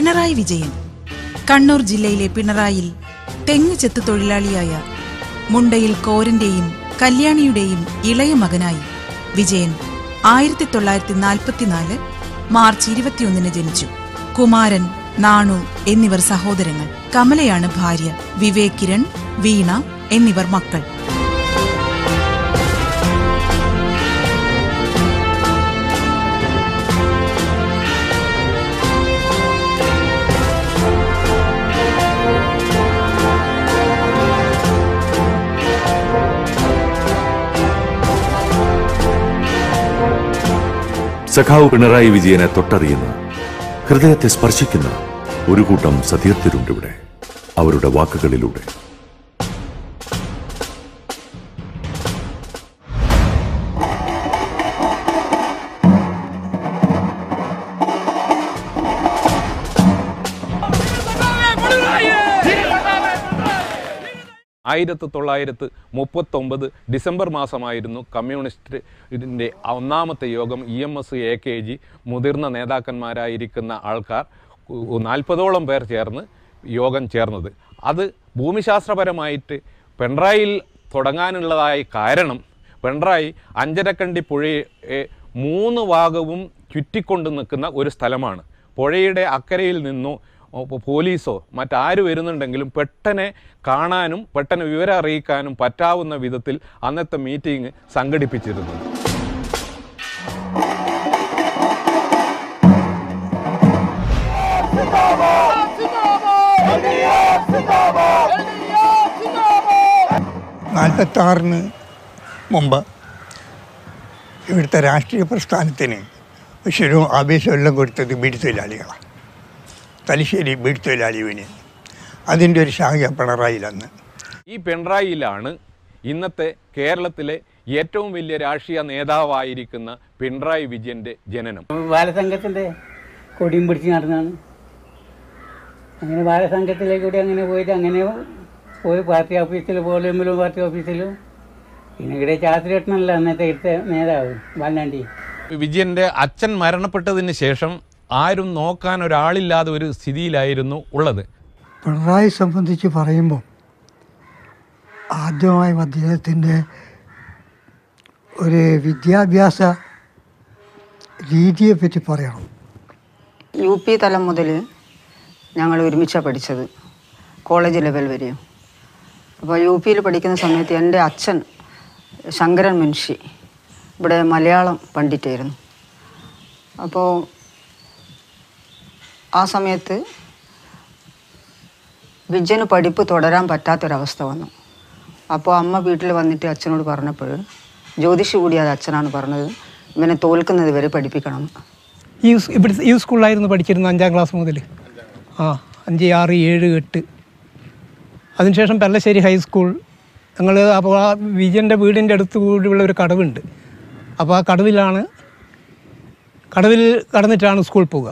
പിണറായി വിജയൻ കണ്ണൂർ ജില്ലയിലെ പിണറായിൽ തെങ്ങ് ചെത്ത് തൊഴിലാളിയായ മുണ്ടയിൽ കോരന്റെയും കല്യാണിയുടെയും ഇളയ മകനായി വിജയൻ ആയിരത്തി തൊള്ളായിരത്തി നാൽപ്പത്തിനാല് മാർച്ച് ഇരുപത്തിയൊന്നിന് ജനിച്ചു കുമാരൻ നാണു എന്നിവർ സഹോദരങ്ങൾ കമലയാണ് ഭാര്യ വിവേക് കിരൺ വീണ എന്നിവർ മക്കൾ സഖാവ് പിണറായി വിജയനെ തൊട്ടറിയുന്ന ഹൃദയത്തെ സ്പർശിക്കുന്ന ഒരു കൂട്ടം സതീർത്ഥരുണ്ടിവിടെ അവരുടെ വാക്കുകളിലൂടെ ആയിരത്തി തൊള്ളായിരത്തി മുപ്പത്തൊമ്പത് ഡിസംബർ മാസമായിരുന്നു കമ്മ്യൂണിസ്റ്റിൻ്റെ ഒന്നാമത്തെ യോഗം E M S A K G മുതിർന്ന നേതാക്കന്മാരായിരിക്കുന്ന ആൾക്കാർ നാൽപ്പതോളം പേർ ചേർന്ന് യോഗം ചേർന്നത് അത് ഭൂമിശാസ്ത്രപരമായിട്ട് പിണറായിൽ തുടങ്ങാനുള്ളതായ കാരണം പിണറായി അഞ്ചരക്കണ്ടി പുഴയെ മൂന്ന് ഭാഗവും ചുറ്റിക്കൊണ്ട് നിൽക്കുന്ന ഒരു സ്ഥലമാണ് പുഴയുടെ അക്കരയിൽ നിന്നോ ഓ, പോ- പോലീസോ മറ്റാര് വരുന്നുണ്ടെങ്കിലും പെട്ടെന്ന് കാണാനും പെട്ടെന്ന് വിവരം അറിയിക്കാനും പറ്റാവുന്ന വിധത്തിൽ അന്നത്തെ മീറ്റിംഗ് സംഘടിപ്പിച്ചിരുന്നു നാൽപ്പത്താറിന് മുമ്പ് ഇവിടുത്തെ രാഷ്ട്രീയ പ്രസ്ഥാനത്തിന് വിശ്വരും ആവേശമെല്ലാം കൊടുത്തത് ബീഡി തൊഴിലാളികളാണ് തലശ്ശേരി ബീഡി തൊഴിലാളി യൂണിയൻ അതിൻ്റെ ഒരു ശാഖ പിണറായിലന്ന് ഈ പിണറായിയിലാണ് ഇന്നത്തെ കേരളത്തിലെ ഏറ്റവും വലിയ രാഷ്ട്രീയ നേതാവായിരിക്കുന്ന പിണറായി വിജയന്റെ ജനനം ബാലസംഘത്തിൻ്റെ കൊടിയും പിടിച്ച് നടന്നാണ് അങ്ങനെ ബാലസംഘത്തിലേക്ക് കൂടി അങ്ങനെ പോയിട്ട് അങ്ങനെ പോയി പാർട്ടി ഓഫീസിൽ പോളിയമ്പിലും പാർട്ടി ഓഫീസിലും പിന്നെ ഇവിടെ ചാത്തിരട്ടനല്ല അന്നത്തെ ഇവിടുത്തെ നേതാവ് വാലാണ്ടി വിജയന്റെ അച്ഛൻ മരണപ്പെട്ടതിന് ശേഷം ആരും നോക്കാൻ ഒരാളില്ലാതെ ഒരു സ്ഥിതിയിലായിരുന്നു ഉള്ളത് പിണറായി സംബന്ധിച്ച് പറയുമ്പോൾ ആദ്യമായും അദ്ദേഹത്തിൻ്റെ ഒരു വിദ്യാഭ്യാസ രീതിയെപ്പറ്റി പറയണം യു പി തലം മുതൽ ഞങ്ങൾ ഒരുമിച്ചാണ് പഠിച്ചത് കോളേജ് ലെവൽ വരെയും അപ്പോൾ യു പിയിൽ പഠിക്കുന്ന സമയത്ത് എൻ്റെ അച്ഛൻ ശങ്കരൻ മുൻഷി ഇവിടെ മലയാളം പണ്ഡിറ്റായിരുന്നു അപ്പോൾ ആ സമയത്ത് വിജയന് പഠിപ്പ് തുടരാൻ പറ്റാത്തൊരവസ്ഥ വന്നു അപ്പോൾ അമ്മ വീട്ടിൽ വന്നിട്ട് അച്ഛനോട് പറഞ്ഞപ്പോൾ ജ്യോതിഷി കൂടി അത് അച്ഛനാണ് പറഞ്ഞത് ഇവനെ തോൽക്കുന്നത് വരെ പഠിപ്പിക്കണം ഈ സ് ഇവിടെ ഈ സ്കൂളിലായിരുന്നു പഠിച്ചിരുന്നത് അഞ്ചാം ക്ലാസ് മുതൽ ആ അഞ്ച് ആറ് ഏഴ് എട്ട് അതിനുശേഷം പെല്ലശ്ശേരി ഹൈസ്കൂൾ ഞങ്ങൾ അപ്പോൾ ആ വിജയൻ്റെ വീടിൻ്റെ അടുത്ത് കൂടിയുള്ള ഒരു കടവുണ്ട് അപ്പോൾ ആ കടവിലാണ് കടവിൽ കടന്നിട്ടാണ് സ്കൂളിൽ പോവുക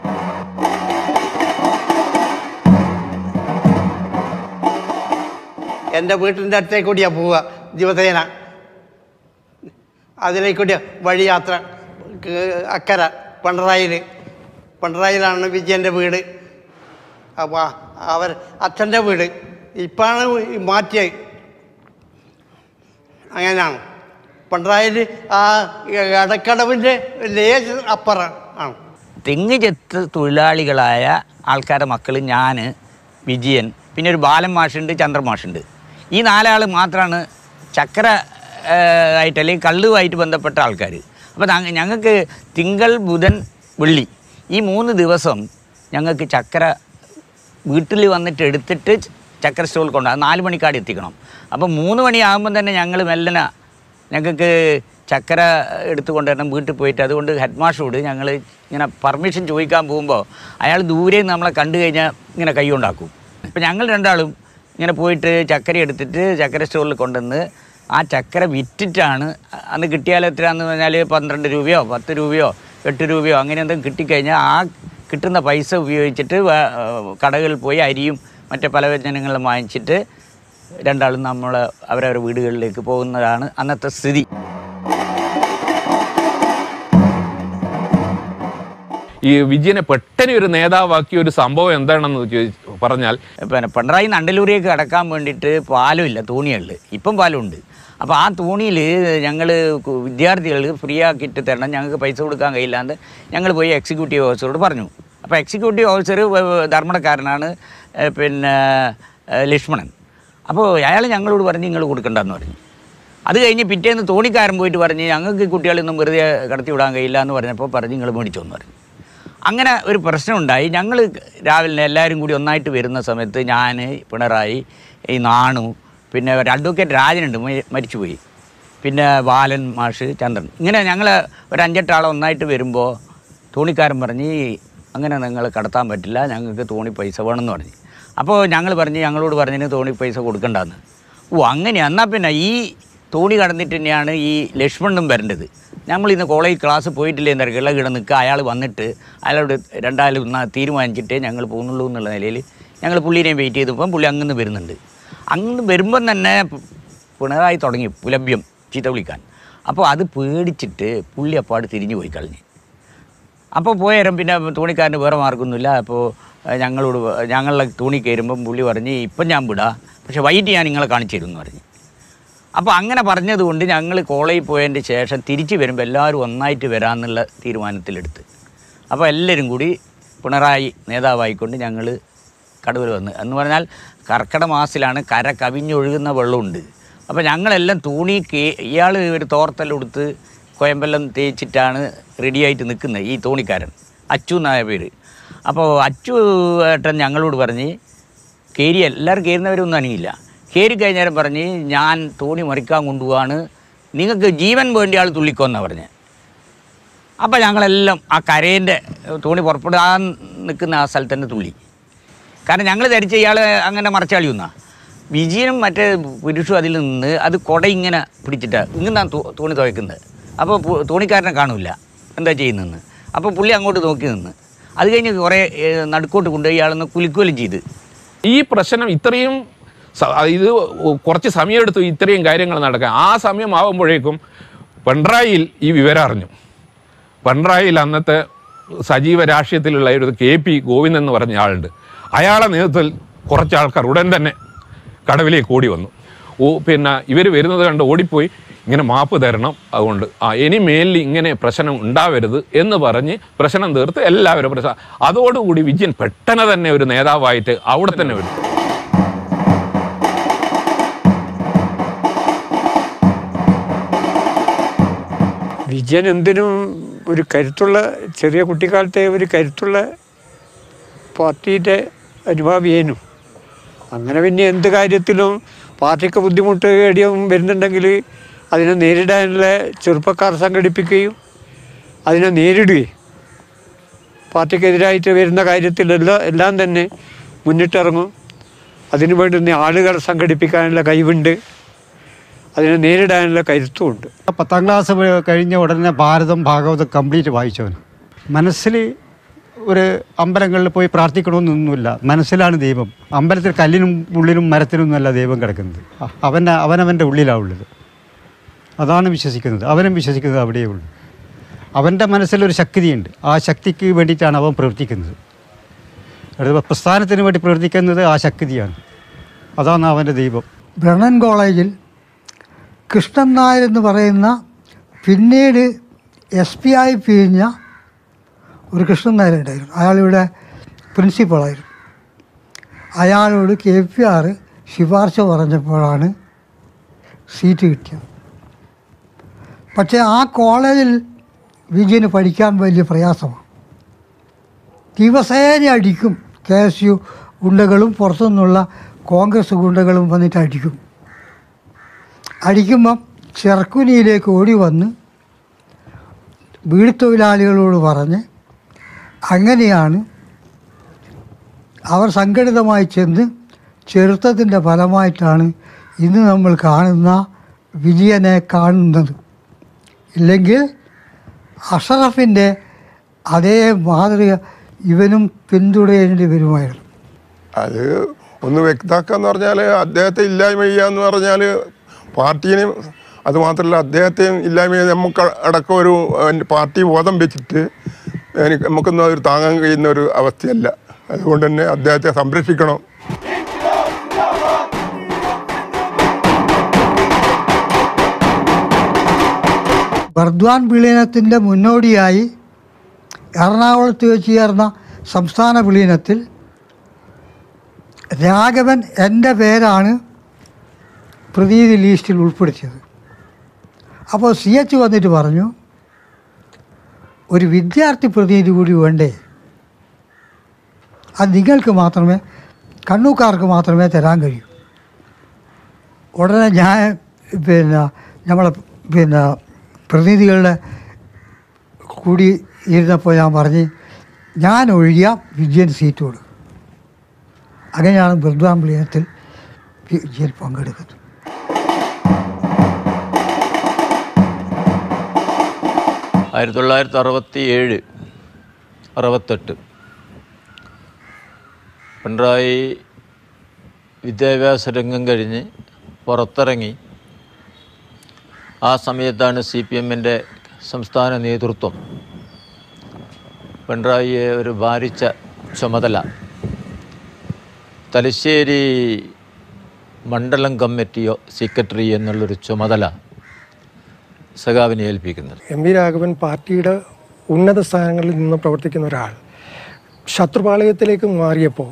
എൻ്റെ വീട്ടിൻ്റെ അടുത്തേക്ക് കൂടിയാണ് പോവുക ദിവസേന അതിലേക്ക് കൂടിയ വഴി യാത്ര ക- അക്കര പിണറായിൽ പിണറായിലാണ് വിജയൻ്റെ വീട് അപ്പോൾ അവർ അച്ഛൻ്റെ വീട് ഇപ്പാണ് മാറ്റിയത് അങ്ങനെയാണ് പിണറായിൽ ആ അടക്കടവിൻ്റെ ലേശ അപ്പുറം ആണ് തെങ്ങ് ചെത്ത് തൊഴിലാളികളായ ആൾക്കാരുടെ മക്കൾ ഞാൻ വിജയൻ പിന്നെ ഒരു ബാലൻ മാഷുണ്ട് ചന്ദ്രൻ മാഷുണ്ട് ഈ നാലാൾ മാത്രമാണ് ചക്ര ആ, ആയിട്ട് അല്ലെങ്കിൽ കള്ളുമായിട്ട് ബന്ധപ്പെട്ട ആൾക്കാർ അപ്പോൾ ഞങ്ങൾക്ക് തിങ്കൾ ബുധൻ വെള്ളി ഈ മൂന്ന് ദിവസം ഞങ്ങൾക്ക് ചക്ര വീട്ടിൽ വന്നിട്ട് എടുത്തിട്ട് ചക്ര സ്റ്റോൾ കൊണ്ട് അത് നാല് മണിക്കാട് എത്തിക്കണം അപ്പോൾ മൂന്ന് മണിയാകുമ്പം തന്നെ ഞങ്ങൾ മെല്ലന ഞങ്ങൾക്ക് ചക്കര എടുത്തു കൊണ്ടുവരണം വീട്ടിൽ പോയിട്ട് അതുകൊണ്ട് ഹെഡ് മാഷോട് ഞങ്ങൾ ഇങ്ങനെ പെർമിഷൻ ചോദിക്കാൻ പോകുമ്പോൾ അയാൾ ദൂരെ നിന്ന് നമ്മളെ കണ്ടു കഴിഞ്ഞാൽ ഇങ്ങനെ കൈ കൊണ്ടാക്കും അപ്പോൾ ഞങ്ങൾ രണ്ടാളും ഇങ്ങനെ പോയിട്ട് ചക്കര എടുത്തിട്ട് ചക്കര സ്റ്റോറിൽ കൊണ്ടുവന്ന് ആ ചക്കര വിറ്റിട്ടാണ് അന്ന് കിട്ടിയാൽ എത്രയാണെന്ന് പറഞ്ഞാൽ പന്ത്രണ്ട് രൂപയോ പത്ത് രൂപയോ എട്ട് രൂപയോ അങ്ങനെ എന്തെങ്കിലും കിട്ടിക്കഴിഞ്ഞാൽ ആ കിട്ടുന്ന പൈസ ഉപയോഗിച്ചിട്ട് വേ- കടകളിൽ പോയി അരിയും മറ്റേ പലവ്യഞ്ജനങ്ങളും വാങ്ങിച്ചിട്ട് രണ്ടാളും നമ്മൾ അവരവരുടെ വീടുകളിലേക്ക് പോകുന്നതാണ് അന്നത്തെ സ്ഥിതി ഈ വിജയനെ പെട്ടെന്ന് ഒരു നേതാവാക്കിയ ഒരു സംഭവം എന്താണെന്ന് ചോദിച്ച് പറഞ്ഞാൽ പിന്നെ പിണറായി നണ്ടലൂരേക്ക് കടക്കാൻ വേണ്ടിയിട്ട് പാലുമില്ല തോണിയുണ്ട് ഇപ്പം പാലുണ്ട് അപ്പോൾ ആ തോണിയിൽ ഞങ്ങൾ വിദ്യാർത്ഥികൾ ഫ്രീ ആക്കിയിട്ട് തരണം ഞങ്ങൾക്ക് പൈസ കൊടുക്കാൻ കഴിയില്ലാണ്ട് ഞങ്ങൾ പോയി എക്സിക്യൂട്ടീവ് ഓഫീസറോട് പറഞ്ഞു അപ്പോൾ എക്സിക്യൂട്ടീവ് ഓഫീസർ ധർമ്മടക്കാരനാണ് ഏ, പിന്നെ ഏ, ലക്ഷ്മണൻ അപ്പോൾ അയാൾ ഞങ്ങളോട് പറഞ്ഞ് നിങ്ങൾ കൊടുക്കണ്ടെന്ന് പറഞ്ഞു അത് കഴിഞ്ഞ് പിറ്റേന്ന് തോണിക്കാരൻ പോയിട്ട് പറഞ്ഞ് ഞങ്ങൾക്ക് കുട്ടികളൊന്നും വെറുതെ കടത്തി വിടാൻ കഴിയില്ല എന്ന് പറഞ്ഞപ്പോൾ പറഞ്ഞ് നിങ്ങൾ മേടിച്ചോന്ന് പറഞ്ഞു അങ്ങനെ ഒരു പ്രശ്നമുണ്ടായി ഞങ്ങൾ രാവിലെ എല്ലാവരും കൂടി ഒന്നായിട്ട് വരുന്ന സമയത്ത് ഞാൻ പിണറായി ഈ നാണു പിന്നെ ഒരു അഡ്വക്കേറ്റ് രാജനുണ്ട് മ- മരിച്ചുപോയി പിന്നെ ബാലൻ മാഷ് ചന്ദ്രൻ ഇങ്ങനെ ഞങ്ങൾ ഒരു അഞ്ചെട്ടാളെ ഒന്നായിട്ട് വരുമ്പോൾ തോണിക്കാരൻ പറഞ്ഞ് അങ്ങനെ നിങ്ങൾ കടത്താൻ പറ്റില്ല ഞങ്ങൾക്ക് തോണി പൈസ വേണമെന്ന് പറഞ്ഞു അപ്പോൾ ഞങ്ങൾ പറഞ്ഞ് ഞങ്ങളോട് പറഞ്ഞതിന് തോണി പൈസ കൊടുക്കണ്ടെന്ന് ഓ അങ്ങനെയാ എന്നാൽ പിന്നെ ഈ തോണി കടന്നിട്ട് തന്നെയാണ് ഈ ലക്ഷ്മണനും വരേണ്ടത് നമ്മൾ ഇന്ന് കോളേജ് ക്ലാസ് പോയിട്ടില്ലേ എന്താ ഇള കിട നിൽക്കുക അയാൾ വന്നിട്ട് അയാളോട് രണ്ടാളും ഒന്ന് തീരുമാനിച്ചിട്ടേ ഞങ്ങൾ പോകുന്നുള്ളൂ എന്നുള്ള നിലയിൽ ഞങ്ങൾ പുള്ളീനെയും വെയിറ്റ് ചെയ്തപ്പം പുള്ളി അങ്ങനെ വരുന്നുണ്ട് അങ്ങനെ വരുമ്പം തന്നെ പിണറായി തുടങ്ങി പുലഭ്യം ചീത്ത വിളിക്കാൻ അപ്പോൾ അത് പേടിച്ചിട്ട് പുള്ളി അപ്പാട് തിരിഞ്ഞു പോയി കളഞ്ഞ് അപ്പോൾ പോയേരം പിന്നെ തോണിക്കാരന് വേറെ മാർക്കൊന്നുമില്ല അപ്പോൾ ഏഹ്, ഞങ്ങളോട് വ- ഞങ്ങളുടെ തോണി കയറുമ്പം പുള്ളി പറഞ്ഞ് ഇപ്പം ഞാൻ വിടാം പക്ഷെ വൈകിട്ട് ഞാൻ നിങ്ങളെ കാണിച്ചു തരും എന്ന് പറഞ്ഞ് അപ്പോൾ അങ്ങനെ പറഞ്ഞതുകൊണ്ട് ഞങ്ങൾ കോളേജിൽ പോയതിൻ്റെ ശേഷം തിരിച്ച് വരുമ്പോൾ എല്ലാവരും ഒന്നായിട്ട് വരാമെന്നുള്ള തീരുമാനത്തിലെടുത്ത് അപ്പോൾ എല്ലാവരും കൂടി പിണറായി നേതാവായിക്കൊണ്ട് ഞങ്ങൾ കടവിൽ വന്ന് എന്ന് പറഞ്ഞാൽ കർക്കിടക മാസത്തിലാണ് കര കവിഞ്ഞൊഴുകുന്ന വെള്ളമുണ്ട് അപ്പോൾ ഞങ്ങളെല്ലാം തൂണി കേ ഇയാൾ ഒരു തോർത്തെല്ലാം എടുത്ത് കോയമ്പെല്ലാം തേച്ചിട്ടാണ് റെഡിയായിട്ട് നിൽക്കുന്നത് ഈ തോണിക്കാരൻ അച്ചു എന്നായ പേര് അപ്പോൾ അച്ചു ഏട്ടൻ ഞങ്ങളോട് പറഞ്ഞ് കയറി എല്ലാവരും കയറുന്നവരൊന്നും അനങ്ങിയില്ല കയറി കഴിഞ്ഞാലും പറഞ്ഞ് ഞാൻ തോണി മറിക്കാൻ കൊണ്ടുപോവാണ് നിങ്ങൾക്ക് ജീവൻ വേണ്ടി ആൾ തുള്ളിക്കോന്നാണ് പറഞ്ഞത് അപ്പോൾ ഞങ്ങളെല്ലാം ആ കരേൻ്റെ തോണി പുറപ്പെടാൻ നിൽക്കുന്ന ആ സ്ഥലത്ത് തന്നെ തുള്ളി കാരണം ഞങ്ങൾ ധരിച്ച ഇയാൾ അങ്ങനെ മറച്ചാളിയൊന്നാ വിജയനും മറ്റേ പുരുഷും അതിൽ നിന്ന് അത് കുട ഇങ്ങനെ പിടിച്ചിട്ട് ഇങ്ങനെ തോണി തുഴക്കുന്നത് അപ്പോൾ പു- തോണിക്കാരനെ കാണില്ല എന്താ ചെയ്യുന്നതെന്ന് അപ്പോൾ പുള്ളി അങ്ങോട്ട് നോക്കി നിന്ന് അത് കഴിഞ്ഞ് കുറേ ഏ, നടുക്കോട്ട് കൊണ്ടുപോയി ഇയാളൊന്ന് കുലിക്കുകയും ചെയ്ത് ഈ പ്രശ്നം ഇത്രയും സ- ഇത് കുറച്ച് സമയമെടുത്തു ഇത്രയും കാര്യങ്ങൾ നടക്കാൻ ആ സമയം ആവുമ്പോഴേക്കും പിണറായിയിൽ ഈ വിവരം അറിഞ്ഞു പിണറായിയിൽ അന്നത്തെ സജീവ രാഷ്ട്രീയത്തിലുള്ള ഒരു കെ പി ഗോവിന്ദൻ എന്ന് പറഞ്ഞ ആളുണ്ട് അയാളെ നേതൃത്വത്തിൽ കുറച്ച് ആൾക്കാർ ഉടൻ തന്നെ കടവിലേക്ക് ഓടി വന്നു ഓ പിന്നെ ഇവർ വരുന്നത് കണ്ട് ഓടിപ്പോയി ഇങ്ങനെ മാപ്പ് തരണം അതുകൊണ്ട് ആ ഇനി മേലിൽ ഇങ്ങനെ പ്രശ്നം ഉണ്ടാവരുത് എന്ന് പറഞ്ഞ് പ്രശ്നം തീർത്ത് എല്ലാവരും പ്രശ്നം അതോടുകൂടി വിജയൻ പെട്ടെന്ന് തന്നെ ഒരു നേതാവായിട്ട് അവിടെ തന്നെ വരും വിജയൻ എന്തിനും ഒരു കരുത്തുള്ള ചെറിയ കുട്ടിക്കാലത്തെ ഒരു കരുത്തുള്ള പാർട്ടിയുടെ അനുഭാവിയേനു അങ്ങനെ പിന്നെ എന്ത് കാര്യത്തിലും പാർട്ടിക്ക് ബുദ്ധിമുട്ട് എടിയും വരുന്നുണ്ടെങ്കിൽ അതിനെ നേരിടാനുള്ള ചെറുപ്പക്കാർ സംഘടിപ്പിക്കുകയും അതിനെ നേരിടുകയും പാർട്ടിക്കെതിരായിട്ട് വരുന്ന കാര്യത്തിലെല്ലാം എല്ലാം തന്നെ മുന്നിട്ടിറങ്ങും അതിനു വേണ്ടുന്ന ആളുകൾ സംഘടിപ്പിക്കാനുള്ള കഴിവുണ്ട് അതിനെ നേരിടാനുള്ള കരുത്തുമുണ്ട് പത്താം ക്ലാസ് കഴിഞ്ഞ ഉടനെ ഭാരതം ഭാഗവതം കംപ്ലീറ്റ് വായിച്ചവൻ മനസ്സിൽ ഒരു അമ്പലങ്ങളിൽ പോയി പ്രാർത്ഥിക്കണമെന്നൊന്നുമില്ല മനസ്സിലാണ് ദൈവം അമ്പലത്തിൽ കല്ലിനും ഉള്ളിലും മരത്തിനൊന്നുമല്ല ദൈവം കിടക്കുന്നത് അ- അവൻ്റെ അവനവൻ്റെ ഉള്ളിലാണ് ഉള്ളത് അതാണ് വിശ്വസിക്കുന്നത് അവനും വിശ്വസിക്കുന്നത് അവിടെയേ ഉള്ളൂ അവൻ്റെ മനസ്സിലൊരു ശക്തിയുണ്ട് ആ ശക്തിക്ക് വേണ്ടിയിട്ടാണ് അവൻ പ്രവർത്തിക്കുന്നത് അടുത്ത പ്രസ്ഥാനത്തിന് വേണ്ടി പ്രവർത്തിക്കുന്നത് ആ ശക്തിയാണ് അതാണ് അവൻ്റെ ദൈവം ബ്രണ്ണൻ കോളേജിൽ കൃഷ്ണൻ നായർ എന്ന് പറയുന്ന പിന്നീട് എസ് പി ആയി പിരിഞ്ഞ ഒരു കൃഷ്ണൻ നായർ ഉണ്ടായിരുന്നു അയാളിവിടെ പ്രിൻസിപ്പളായിരുന്നു അയാളോട് കെ പി ആർ ശുപാർശ പറഞ്ഞപ്പോഴാണ് സീറ്റ് കിട്ടിയത് പക്ഷേ ആ കോളേജിൽ വിജയന് പഠിക്കാൻ വലിയ പ്രയാസമാണ് ദിവസേന അടിക്കും കെ എസ് യു ഗുണ്ടകളും പുറത്തുനിന്നുള്ള കോൺഗ്രസ് ഗുണ്ടകളും വന്നിട്ട് അടിക്കും അടിക്കുമ്പം ചെറുക്കുനിയിലേക്ക് ഓടി വന്ന് വീട് തൊഴിലാളികളോട് പറഞ്ഞ് അങ്ങനെയാണ് അവർ സംഘടിതമായി ചെന്ന് ചെറുത്തത്തിൻ്റെ ഫലമായിട്ടാണ് ഇന്ന് നമ്മൾ കാണുന്ന വിജയനെ കാണുന്നത് ഇല്ലെങ്കിൽ അഷറഫിൻ്റെ അതേ മാതൃക ഇവനും പിന്തുടരേണ്ടി വരുമായിരുന്നു അത് ഒന്ന് വ്യക്താക്കാന്ന് പറഞ്ഞാൽ അദ്ദേഹത്തെ ഇല്ലായ്മ ചെയ്യുക എന്ന് പറഞ്ഞാൽ പാർട്ടീനെ അത് മാത്രമല്ല അദ്ദേഹത്തെയും ഇല്ലായ്മ ചെയ്യുക നമുക്ക് അടക്കം ഒരു ഏഹ്, പാർട്ടി ബോധം വെച്ചിട്ട് എനിക്ക് നമുക്കൊന്നും ഒരു താങ്ങാൻ കഴിയുന്ന ഒരു അവസ്ഥയല്ല അതുകൊണ്ട് തന്നെ അദ്ദേഹത്തെ സംരക്ഷിക്കണം ബർദ്വാൻ വിലീനത്തിൻ്റെ മുന്നോടിയായി എറണാകുളത്ത് വെച്ച് ചേർന്ന സംസ്ഥാന വിലീനത്തിൽ രാഘവൻ എൻ്റെ പേരാണ് പ്രതിനിധി ലിസ്റ്റിൽ ഉൾപ്പെടുത്തിയത് അപ്പോൾ സി എച്ച് വന്നിട്ട് പറഞ്ഞു ഒരു വിദ്യാർത്ഥി പ്രതിനിധി കൂടി വേണ്ടേ അത് നിങ്ങൾക്ക് മാത്രമേ കണ്ണൂക്കാർക്ക് മാത്രമേ തരാൻ കഴിയൂ ഉടനെ ഞാൻ പിന്നെ നമ്മളെ പിന്നെ പ്രതിനിധികളുടെ കൂടി ഇരുന്നപ്പോൾ ഞാൻ പറഞ്ഞ് ഞാൻ ഒഴിയ വിജയൻ സീറ്റ് കൊടുക്കും അങ്ങനെയാണ് ബൃദ്വാൻ വിലയത്തിൽ വിജയൻ പങ്കെടുക്കുന്നത് ആയിരത്തി തൊള്ളായിരത്തി അറുപത്തി ഏഴ് അറുപത്തെട്ട് പിണറായി വിദ്യാഭ്യാസ രംഗം കഴിഞ്ഞ് പുറത്തിറങ്ങി ആ സമയത്താണ് സി പി എമ്മിൻ്റെ സംസ്ഥാന നേതൃത്വം പിണറായിയെ ഒരു ഭാരിച്ച ചുമതല തലശ്ശേരി മണ്ഡലം കമ്മിറ്റിയോ സെക്രട്ടറി എന്നുള്ളൊരു ചുമതല സഖാവിനെ ഏൽപ്പിക്കുന്നത് എം വി രാഘവൻ പാർട്ടിയുടെ ഉന്നത സ്ഥാനങ്ങളിൽ നിന്ന് പ്രവർത്തിക്കുന്ന ഒരാൾ ശത്രുപാളയത്തിലേക്ക് മാറിയപ്പോൾ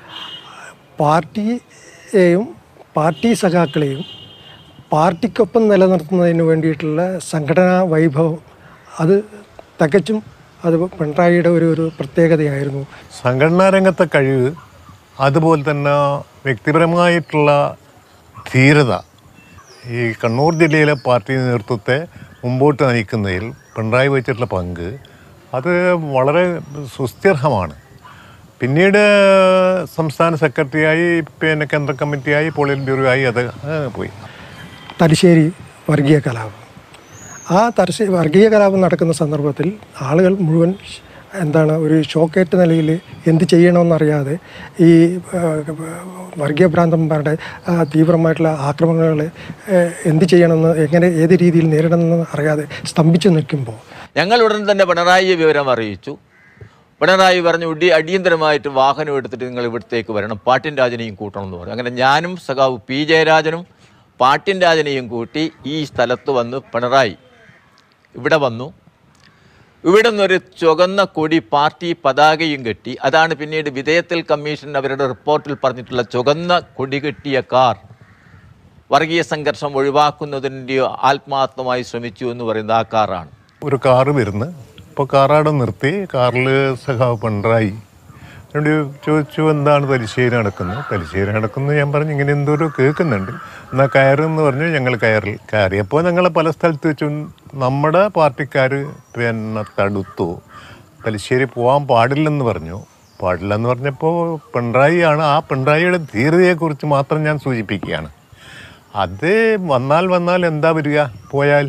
പാർട്ടിയെയും പാർട്ടി സഖാക്കളെയും പാർട്ടിക്കൊപ്പം നിലനിർത്തുന്നതിന് വേണ്ടിയിട്ടുള്ള സംഘടനാ വൈഭവം അത് തികച്ചും അത് പിണറായിയുടെ ഒരു ഒരു പ്രത്യേകതയായിരുന്നു സംഘടനാ രംഗത്തെ കഴിവ് അതുപോലെ തന്നെ വ്യക്തിപരമായിട്ടുള്ള ധീരത ഈ കണ്ണൂർ ജില്ലയിലെ പാർട്ടി നേതൃത്വത്തെ മുമ്പോട്ട് നയിക്കുന്നതിൽ പിണറായി വഹിച്ചിട്ടുള്ള പങ്ക് അത് വളരെ സുസ്ഥിരമാണ് പിന്നീട് സംസ്ഥാന സെക്രട്ടറിയായി പിന്നെ കേന്ദ്ര കമ്മിറ്റിയായി പോളിറ്റ് ബ്യൂറോ ആയി അത് പോയി തലശ്ശേരി വർഗീയ കലാപം ആ തലശ്ശേരി വർഗീയ കലാപം നടക്കുന്ന സന്ദർഭത്തിൽ ആളുകൾ മുഴുവൻ എന്താണ് ഒരു ഷോക്കേറ്റ നിലയിൽ എന്ത് ചെയ്യണമെന്നറിയാതെ ഈ ആ, വർഗീയ ഭ്രാന്തന്മാരുടെ ആ, തീവ്രമായിട്ടുള്ള ആക്രമണങ്ങൾ എന്ത് ചെയ്യണമെന്ന് എങ്ങനെ ഏത് രീതിയിൽ നേരിടണമെന്ന് അറിയാതെ സ്തംഭിച്ചു നിൽക്കുമ്പോൾ ഞങ്ങൾ ഉടൻ തന്നെ പിണറായിയെ വിവരം അറിയിച്ചു പിണറായി പറഞ്ഞു ഇടി അടിയന്തരമായിട്ട് വാഹനം എടുത്തിട്ട് നിങ്ങൾ ഇവിടത്തേക്ക് വരണം പാട്ടിൻ രാജനെയും കൂട്ടണം എന്ന് പറഞ്ഞു അങ്ങനെ ഞാനും സഖാവ് പി ജയരാജനും പാട്ടിൻ രാജനെയും കൂട്ടി ഈ സ്ഥലത്ത് വന്ന് പിണറായി ഇവിടെ വന്നു ഇവിടെ നിന്നൊരു ചുവന്ന കൊടി പാർട്ടി പതാകയും കെട്ടി അതാണ് പിന്നീട് വിധേയത്തിൽ കമ്മീഷൻ അവരുടെ റിപ്പോർട്ടിൽ പറഞ്ഞിട്ടുള്ള ചുവന്ന കൊടി കെട്ടിയ കാർ വർഗീയ സംഘർഷം ഒഴിവാക്കുന്നതിൻ്റെ ആത്മാർത്ഥമായി ശ്രമിച്ചു എന്ന് പറയുന്നത് ആ കാറാണ് ഒരു കാറ് വരുന്നു ഇപ്പോൾ കാറാടെ നിർത്തി കാറിൽ സഖാവ് പിണറായി എന്നോട് ചോദിച്ചു എന്താണ് തലശ്ശേരി നടക്കുന്നത് തലശ്ശേരി നടക്കുന്നത് ഞാൻ പറഞ്ഞു ഇങ്ങനെ എന്തോരോ കേൾക്കുന്നുണ്ട് എന്നാൽ കയറെന്ന് പറഞ്ഞു ഞങ്ങൾ കയറിൽ കയറിയപ്പോൾ ഞങ്ങൾ പല സ്ഥലത്ത് വെച്ചു നമ്മുടെ പാർട്ടിക്കാർ പിന്നെ തടുത്തു തലശ്ശേരി പോകാൻ പാടില്ലെന്ന് പറഞ്ഞു പാടില്ലെന്ന് പറഞ്ഞപ്പോൾ പിണറായിയാണ് ആ പിണറായിയുടെ ധീരതയെക്കുറിച്ച് മാത്രം ഞാൻ സൂചിപ്പിക്കുകയാണ് അത് വന്നാൽ വന്നാൽ എന്താ വരിക പോയാൽ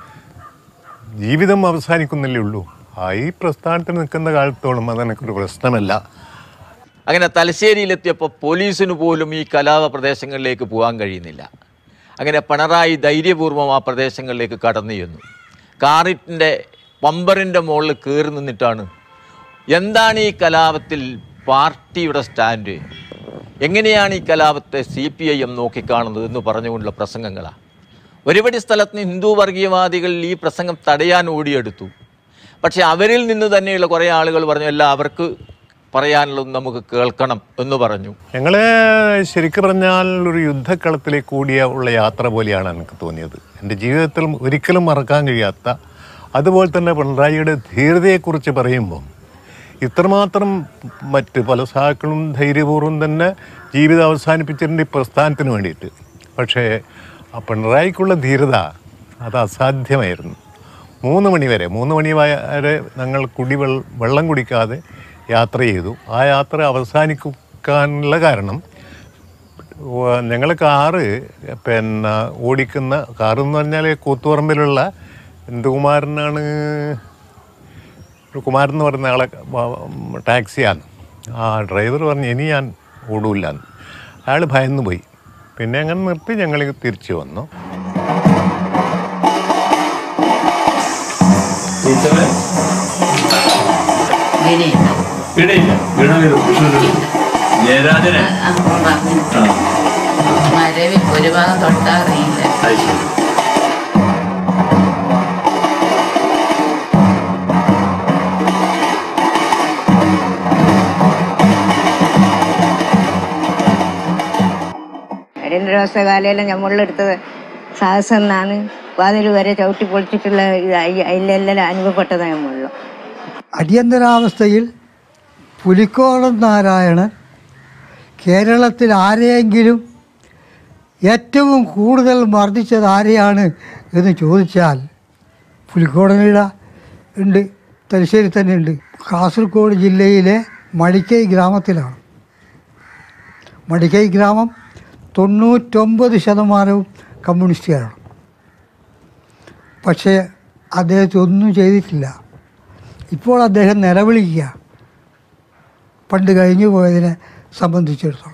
ജീവിതം അവസാനിക്കുന്നില്ലേ ഉള്ളൂ ആ ഈ പ്രസ്ഥാനത്തിൽ നിൽക്കുന്ന കാലത്തോളം അതെനിക്കൊരു പ്രശ്നമല്ല അങ്ങനെ തലശ്ശേരിയിലെത്തിയപ്പോൾ പോലീസിന് പോലും ഈ കലാപ പ്രദേശങ്ങളിലേക്ക് പോകാൻ കഴിയുന്നില്ല അങ്ങനെ പിണറായി ധൈര്യപൂർവ്വം ആ പ്രദേശങ്ങളിലേക്ക് കടന്നു ചെന്നു കാറിൻ്റെ പമ്പറിൻ്റെ മുകളിൽ കയറി നിന്നിട്ടാണ് എന്താണ് ഈ കലാപത്തിൽ പാർട്ടിയുടെ സ്റ്റാൻഡ് എങ്ങനെയാണ് ഈ കലാപത്തെ സി പി ഐ എം നോക്കിക്കാണുന്നത് എന്ന് പറഞ്ഞുകൊണ്ടുള്ള പ്രസംഗങ്ങളാണ് ഒരുപടി സ്ഥലത്ത് നിന്ന് ഹിന്ദു വർഗീയവാദികൾ ഈ പ്രസംഗം തടയാൻ ഓടിയെടുത്തു പക്ഷേ അവരിൽ നിന്ന് തന്നെയുള്ള കുറേ ആളുകൾ പറഞ്ഞു അല്ല അവർക്ക് പറയാനുള്ളത് നമുക്ക് കേൾക്കണം എന്ന് പറഞ്ഞു ഞങ്ങളെ ശരിക്കും പറഞ്ഞാൽ ഒരു യുദ്ധക്കളത്തിലേക്ക് കൂടിയ ഉള്ള യാത്ര പോലെയാണ് എനിക്ക് തോന്നിയത് എൻ്റെ ജീവിതത്തിൽ ഒരിക്കലും മറക്കാൻ കഴിയാത്ത അതുപോലെ തന്നെ പിണറായിയുടെ ധീരതയെക്കുറിച്ച് പറയുമ്പം ഇത്രമാത്രം മറ്റ് പല സഹാക്കളും ധൈര്യപൂർവ്വം തന്നെ ജീവിതം അവസാനിപ്പിച്ചിട്ടുണ്ട് ഈ പ്രസ്ഥാനത്തിന് വേണ്ടിയിട്ട് പക്ഷേ ആ പിണറായിക്കുള്ള ധീരത അത് അസാധ്യമായിരുന്നു മൂന്ന് മണി വരെ മൂന്ന് മണി വരെ ഞങ്ങൾ കുടി വെള്ള- വെള്ളം കുടിക്കാതെ യാത്ര ചെയ്തു ആ യാത്ര അവസാനിക്കാനുള്ള കാരണം ഞങ്ങൾ കാറ് പിന്നെ ഓടിക്കുന്ന കാറ് എന്ന് പറഞ്ഞാൽ കൂത്തുപറമ്പിലുള്ള എന്തുകുമാരനാണ് ഒരു കുമാരൻ എന്ന് പറയുന്ന ആളെ വ- ടാക്സിയാണ് ആ ഡ്രൈവർ പറഞ്ഞു ഇനി ഞാൻ ഓടൂല്ല എന്ന് അയാൾ ഭയന്നു പോയി പിന്നെ അങ്ങനെ നിർത്തി ഞങ്ങൾ തിരിച്ചു വന്നു ഇനിയില്ല ഇടയില്ല ഇടവരും കൃഷ്ണനും ജയരാജനെ അപ്പോൾ പറഞ്ഞിട്ട് മരവിൽ ഒരു ഭാഗം തൊട്ടറിയില്ല അടിയന്തരാവസ്ഥ നമ്മളിലെടുത്തത് സാഹസം എന്നാണ് വാതിൽ വരെ ചവിട്ടി പൊളിച്ചിട്ടുള്ള ഇത് അയി- അതിലെല്ലാം അനുഭവപ്പെട്ടതാണ് നമ്മളിലും അടിയന്തരാവസ്ഥയിൽ പുലിക്കോളം നാരായണൻ കേരളത്തിൽ ആരെയെങ്കിലും ഏറ്റവും കൂടുതൽ മർദ്ദിച്ചത് ആരെയാണ് എന്ന് ചോദിച്ചാൽ പുലിക്കോടനിട ഉണ്ട് തലശ്ശേരി തന്നെ ഉണ്ട് കാസർഗോഡ് ജില്ലയിലെ മടിക്കൈ ഗ്രാമത്തിലാണ് മടിക്കൈ ഗ്രാമം തൊണ്ണൂറ്റൊമ്പത് ശതമാനവും കമ്മ്യൂണിസ്റ്റുകാരാണ് പക്ഷേ അദ്ദേഹത്തെ ഒന്നും ചെയ്തിട്ടില്ല ഇപ്പോൾ അദ്ദേഹം നിലവിളിക്കുക പണ്ട് കഴിഞ്ഞു പോയതിനെ സംബന്ധിച്ചിടത്തോളം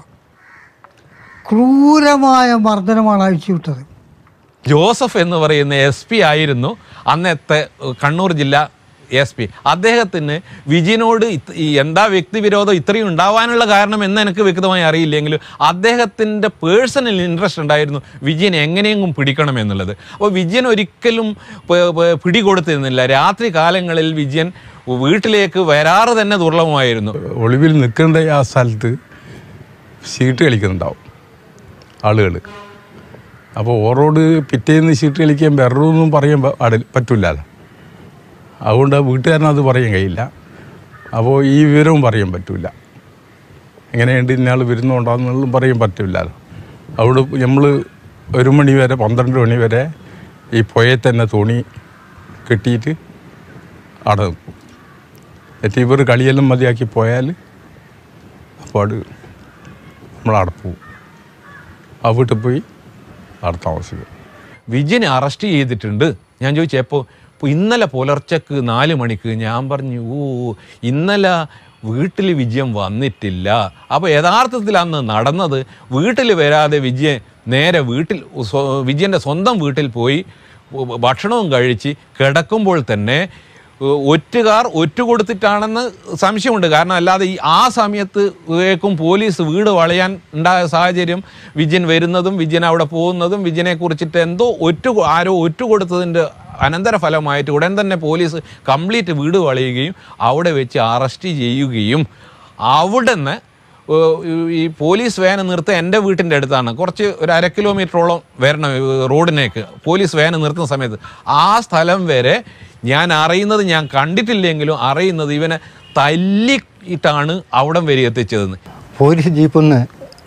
ക്രൂരമായ മർദ്ദനമാണ് അഴിച്ചുവിട്ടത് ജോസഫ് എന്ന് പറയുന്ന എസ് പി ആയിരുന്നു അന്നത്തെ ഏഹ്, കണ്ണൂർ ജില്ല എസ് പി അദ്ദേഹത്തിന് വിജയനോട് ഇത് ഈ എന്താ വ്യക്തിവിരോധം ഇത്രയും ഉണ്ടാവാനുള്ള കാരണം എന്ന് എനിക്ക് വ്യക്തമായി അറിയില്ലെങ്കിലും അദ്ദേഹത്തിൻ്റെ പേഴ്സണൽ ഇൻട്രസ്റ്റ് ഉണ്ടായിരുന്നു വിജയൻ എങ്ങനെയെങ്കിലും പിടിക്കണം എന്നുള്ളത് അപ്പോൾ വിജയൻ ഒരിക്കലും പ- പ- പിടികൊടുത്തിരുന്നില്ല രാത്രി കാലങ്ങളിൽ വിജയൻ വീട്ടിലേക്ക് വരാറ് തന്നെ ദുർലഭമായിരുന്നു ഒളിവിൽ നിൽക്കേണ്ട ആ സ്ഥലത്ത് ഷീട്ട് കളിക്കുന്നുണ്ടാവും ആളുകൾ അപ്പോൾ ഓറോട് പിറ്റേന്ന് ഷീട്ട് കളിക്കാൻ വരണമെന്നും പറയാൻ പ- പാടി- പറ്റൂലല്ലോ അതുകൊണ്ട് വീട്ടുകാരനത് പറയാൻ കഴിയില്ല അപ്പോൾ ഈ വിവരവും പറയാൻ പറ്റൂല എങ്ങനെയുണ്ട് ഇന്നയാൾ വരുന്നുണ്ടോയെന്നുള്ളതും പറയാൻ പറ്റില്ലല്ലോ അവിടെ നമ്മൾ ഒരു മണി വരെ പന്ത്രണ്ട് മണി വരെ ഈ പുഴയിൽ തന്നെ തുണി കെട്ടിയിട്ട് അവിടെ നിൽക്കും എന്നിട്ട് ഇവർ കളിയെല്ലാം മതിയാക്കി പോയാൽ അപ്പോൾ അത് നമ്മളവിടെ പോവും ആ വീട്ടിൽ പോയി അവിടെ താമസിക്കും വിജയനെ അറസ്റ്റ് ചെയ്തിട്ടുണ്ട് ഞാൻ ചോദിച്ചു എപ്പോൾ ഇപ്പോൾ ഇന്നലെ പുലർച്ചക്ക് നാല് മണിക്ക് ഞാൻ പറഞ്ഞു ഓ ഇന്നലെ വീട്ടിൽ വിജയം വന്നിട്ടില്ല അപ്പോൾ യഥാർത്ഥത്തിൽ അന്ന് നടന്നത് വീട്ടിൽ വരാതെ വിജയൻ നേരെ വീട്ടിൽ സ്വ- വിജയൻ്റെ സ്വന്തം വീട്ടിൽ പോയി ഭക്ഷണവും കഴിച്ച് കിടക്കുമ്പോൾ തന്നെ ഏഹ്, ഒറ്റുകാർ ഒറ്റ കൊടുത്തിട്ടാണെന്ന് സംശയമുണ്ട് കാരണം അല്ലാതെ ഈ ആ സമയത്ത് ഏക്കും പോലീസ് വീട് വളയാൻ ഉണ്ടായ സാഹചര്യം വിജയൻ വരുന്നതും വിജയൻ അവിടെ പോകുന്നതും വിജയനെ കുറിച്ചിട്ട് എന്തോ ഒറ്റ ആരോ ഒറ്റ കൊടുത്തതിൻ്റെ അനന്തരഫലമായിട്ട് ഉടൻ തന്നെ പോലീസ് കംപ്ലീറ്റ് വീട് വളയുകയും അവിടെ വെച്ച് അറസ്റ്റ് ചെയ്യുകയും അവിടെ നിന്ന് ഈ പോലീസ് വാന് നിർത്തുക എൻ്റെ വീട്ടിൻ്റെ അടുത്താണ് കുറച്ച് ഒരു അര കിലോമീറ്ററോളം വരണം ഏഹ് റോഡിനേക്ക് പോലീസ് വാന് നിർത്തുന്ന സമയത്ത് ആ സ്ഥലം വരെ ഞാൻ അറിയുന്നത് ഞാൻ കണ്ടിട്ടില്ലെങ്കിലും അറിയുന്നത് ഇവനെ തല്ലിയിട്ടാണ് അവിടം വരെ എത്തിച്ചതെന്ന് പോലീസ് ജീപ്പിൽ നിന്ന്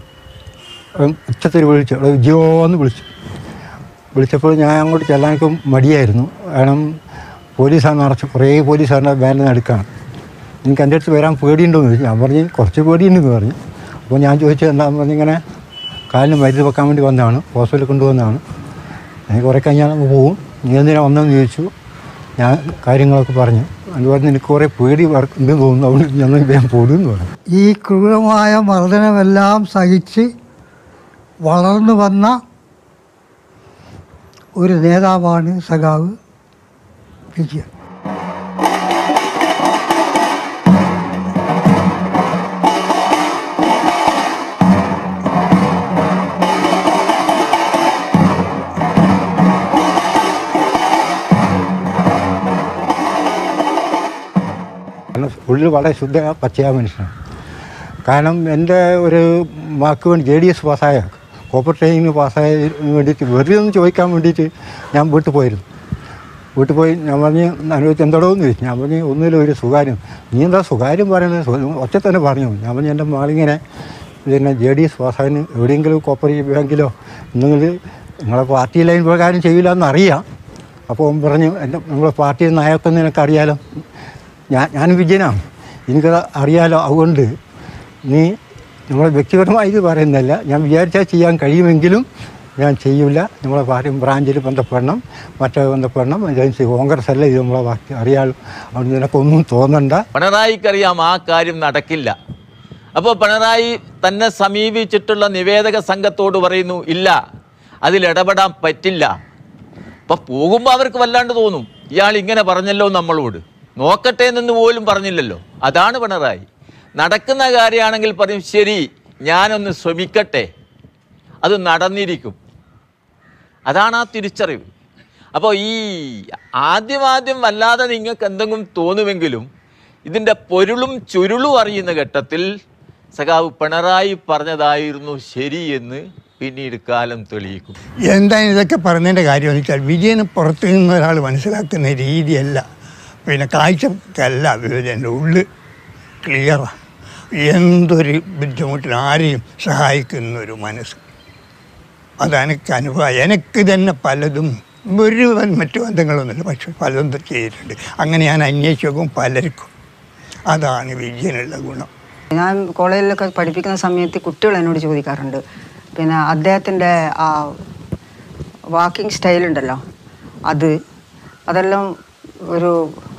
ഉച്ചത്തിൽ വിളിച്ചു അവിടെ വിജയോന്ന് വിളിച്ചു വിളിച്ചപ്പോൾ ഞാൻ അങ്ങോട്ട് ചെല്ലാനൊക്കെ മടിയായിരുന്നു കാരണം പോലീസാണ് നിറച്ച് കുറേ പോലീസാറിൻ്റെ ബാനിൽ നടക്കുകയാണ് എനിക്ക് എൻ്റെ അടുത്ത് വരാൻ പേടിയുണ്ടോയെന്ന് ചോദിച്ചു ഞാൻ പറഞ്ഞു കുറച്ച് പേടിയുണ്ടെന്ന് പറഞ്ഞു അപ്പോൾ ഞാൻ ചോദിച്ചത് എന്താണെന്ന് പറഞ്ഞ് ഇങ്ങനെ കാലിന് മരുന്ന് വെക്കാൻ വേണ്ടി വന്നതാണ് ഹോസ്പിറ്റലിൽ കൊണ്ടുവന്നതാണ് എനിക്ക് കുറേ കഴിഞ്ഞാൽ അങ്ങ് പോവും നീ എന്തിനാ വന്നതെന്ന് ചോദിച്ചു ഞാൻ കാര്യങ്ങളൊക്കെ പറഞ്ഞു അത് പറഞ്ഞ് എനിക്ക് കുറേ പേടി വർക്ക് ഉണ്ടെന്ന് തോന്നുന്നു അതുകൊണ്ട് ഞാൻ വേഗം പോകുമെന്ന് പറഞ്ഞു ഈ ക്രൂരമായ മർദ്ദനമെല്ലാം സഹിച്ച് വളർന്നു വന്ന ഒരു നേതാവാണ് സഖാവ് വിജയൻ കാരണം ഉള്ളിൽ വളരെ ശുദ്ധ പച്ചയായ മനുഷ്യനാണ് കാരണം എൻ്റെ ഒരു വാക്ക് വേണ്ടി ജെ ഡി എസ് പാസ്സായ കോപ്പർ ട്രെയിനിങ് പാസ്സായതിന് വേണ്ടിയിട്ട് വെറുതെ ഒന്ന് ചോദിക്കാൻ വേണ്ടിയിട്ട് ഞാൻ വീട്ടിൽ പോയിരുന്നു വീട്ടിൽ പോയി ഞാൻ പറഞ്ഞ് അനുഭവിച്ച് എന്തോടോ എന്ന് ചോദിച്ചു ഞാൻ പറഞ്ഞ് ഒന്നുമില്ല ഒരു സ്വകാര്യം നീ എന്താ സ്വകാര്യം പറയുന്നത് സ്വ- ഒറ്റ തന്നെ പറഞ്ഞു ഞാൻ പറഞ്ഞു എൻ്റെ മാളിങ്ങനെ പിന്നെ ജെ ഡി എസ് പാസ്സായതിന് എവിടെയെങ്കിലും കോപ്പറേറ്റീവ് ബാങ്കിലോ എന്തെങ്കിലും നിങ്ങളെ പാർട്ടി ലൈൻ പ്രകാരം ചെയ്യില്ല എന്നറിയാം അപ്പോൾ അവൻ പറഞ്ഞു എൻ്റെ നമ്മളെ പാർട്ടിയിൽ നയമൊക്കെ നിനക്കറിയാലോ ഞാൻ ഞാൻ വിജയനാണ് എനിക്കത് അറിയാലോ അതുകൊണ്ട് നീ നമ്മളെ വ്യക്തിപരമായി ഇത് പറയുന്നതല്ല ഞാൻ വിചാരിച്ചാൽ ചെയ്യാൻ കഴിയുമെങ്കിലും ഞാൻ ചെയ്യില്ല നമ്മളെ പാർട്ടി ബ്രാഞ്ചിൽ ബന്ധപ്പെടണം മറ്റേ ബന്ധപ്പെടണം ഏജൻസി കോൺഗ്രസ് അല്ല ഇത് നമ്മളെ പാർട്ടി അറിയാലോ അതുകൊണ്ട് നിനക്കൊന്നും തോന്നണ്ട പിണറായിക്കറിയാം ആ കാര്യം നടക്കില്ല അപ്പോൾ പിണറായി തന്നെ സമീപിച്ചിട്ടുള്ള നിവേദക സംഘത്തോട് പറയുന്നു ഇല്ല അതിൽ ഇടപെടാൻ പറ്റില്ല അപ്പം പോകുമ്പോൾ അവർക്ക് വല്ലാണ്ട് തോന്നും ഇയാൾ ഇങ്ങനെ പറഞ്ഞല്ലോ നമ്മളോട് നോക്കട്ടെ എന്ന് പോലും പറഞ്ഞില്ലല്ലോ അതാണ് പിണറായി നടക്കുന്ന കാര്യമാണെങ്കിൽ പറയും ശരി ഞാനൊന്ന് ശ്രമിക്കട്ടെ അത് നടന്നിരിക്കും അതാണ് ആ തിരിച്ചറിവ് അപ്പോൾ ഈ ആദ്യമാദ്യം വല്ലാതെ നിങ്ങൾക്ക് എന്തെങ്കിലും തോന്നുമെങ്കിലും ഇതിൻ്റെ പൊരുളും ചുരുളും അറിയുന്ന ഘട്ടത്തിൽ സഖാവ് പിണറായി പറഞ്ഞതായിരുന്നു ശരിയെന്ന് പിന്നീട് കാലം തെളിയിക്കും എന്താണ് ഇതൊക്കെ പറഞ്ഞതിൻ്റെ കാര്യം എന്ന് വെച്ചാൽ വിജയന് പുറത്തു നിന്ന് ഒരാൾ മനസ്സിലാക്കുന്ന രീതിയല്ല പിന്നെ കാഴ്ചക്കല്ല വിജയൻ്റെ ഉള്ളിൽ ക്ലിയറാണ് എന്തൊരു ബുദ്ധിമുട്ടിന് ആരെയും സഹായിക്കുന്ന ഒരു മനസ്സ് അതെനിക്ക് അനുഭവം എനിക്ക് തന്നെ പലതും ഒരു മറ്റു ബന്ധങ്ങളൊന്നുമില്ല പക്ഷെ പലതും ചെയ്തിട്ടുണ്ട് അങ്ങനെ ഞാൻ അന്വേഷിച്ച് നോക്കും പലർക്കും അതാണ് വിജയനുള്ള ഗുണം ഞാൻ കോളേജിലൊക്കെ പഠിപ്പിക്കുന്ന സമയത്ത് കുട്ടികൾ എന്നോട് ചോദിക്കാറുണ്ട് പിന്നെ അദ്ദേഹത്തിൻ്റെ ആ വാക്കിംഗ് സ്റ്റൈലുണ്ടല്ലോ അത് അതെല്ലാം ഒരു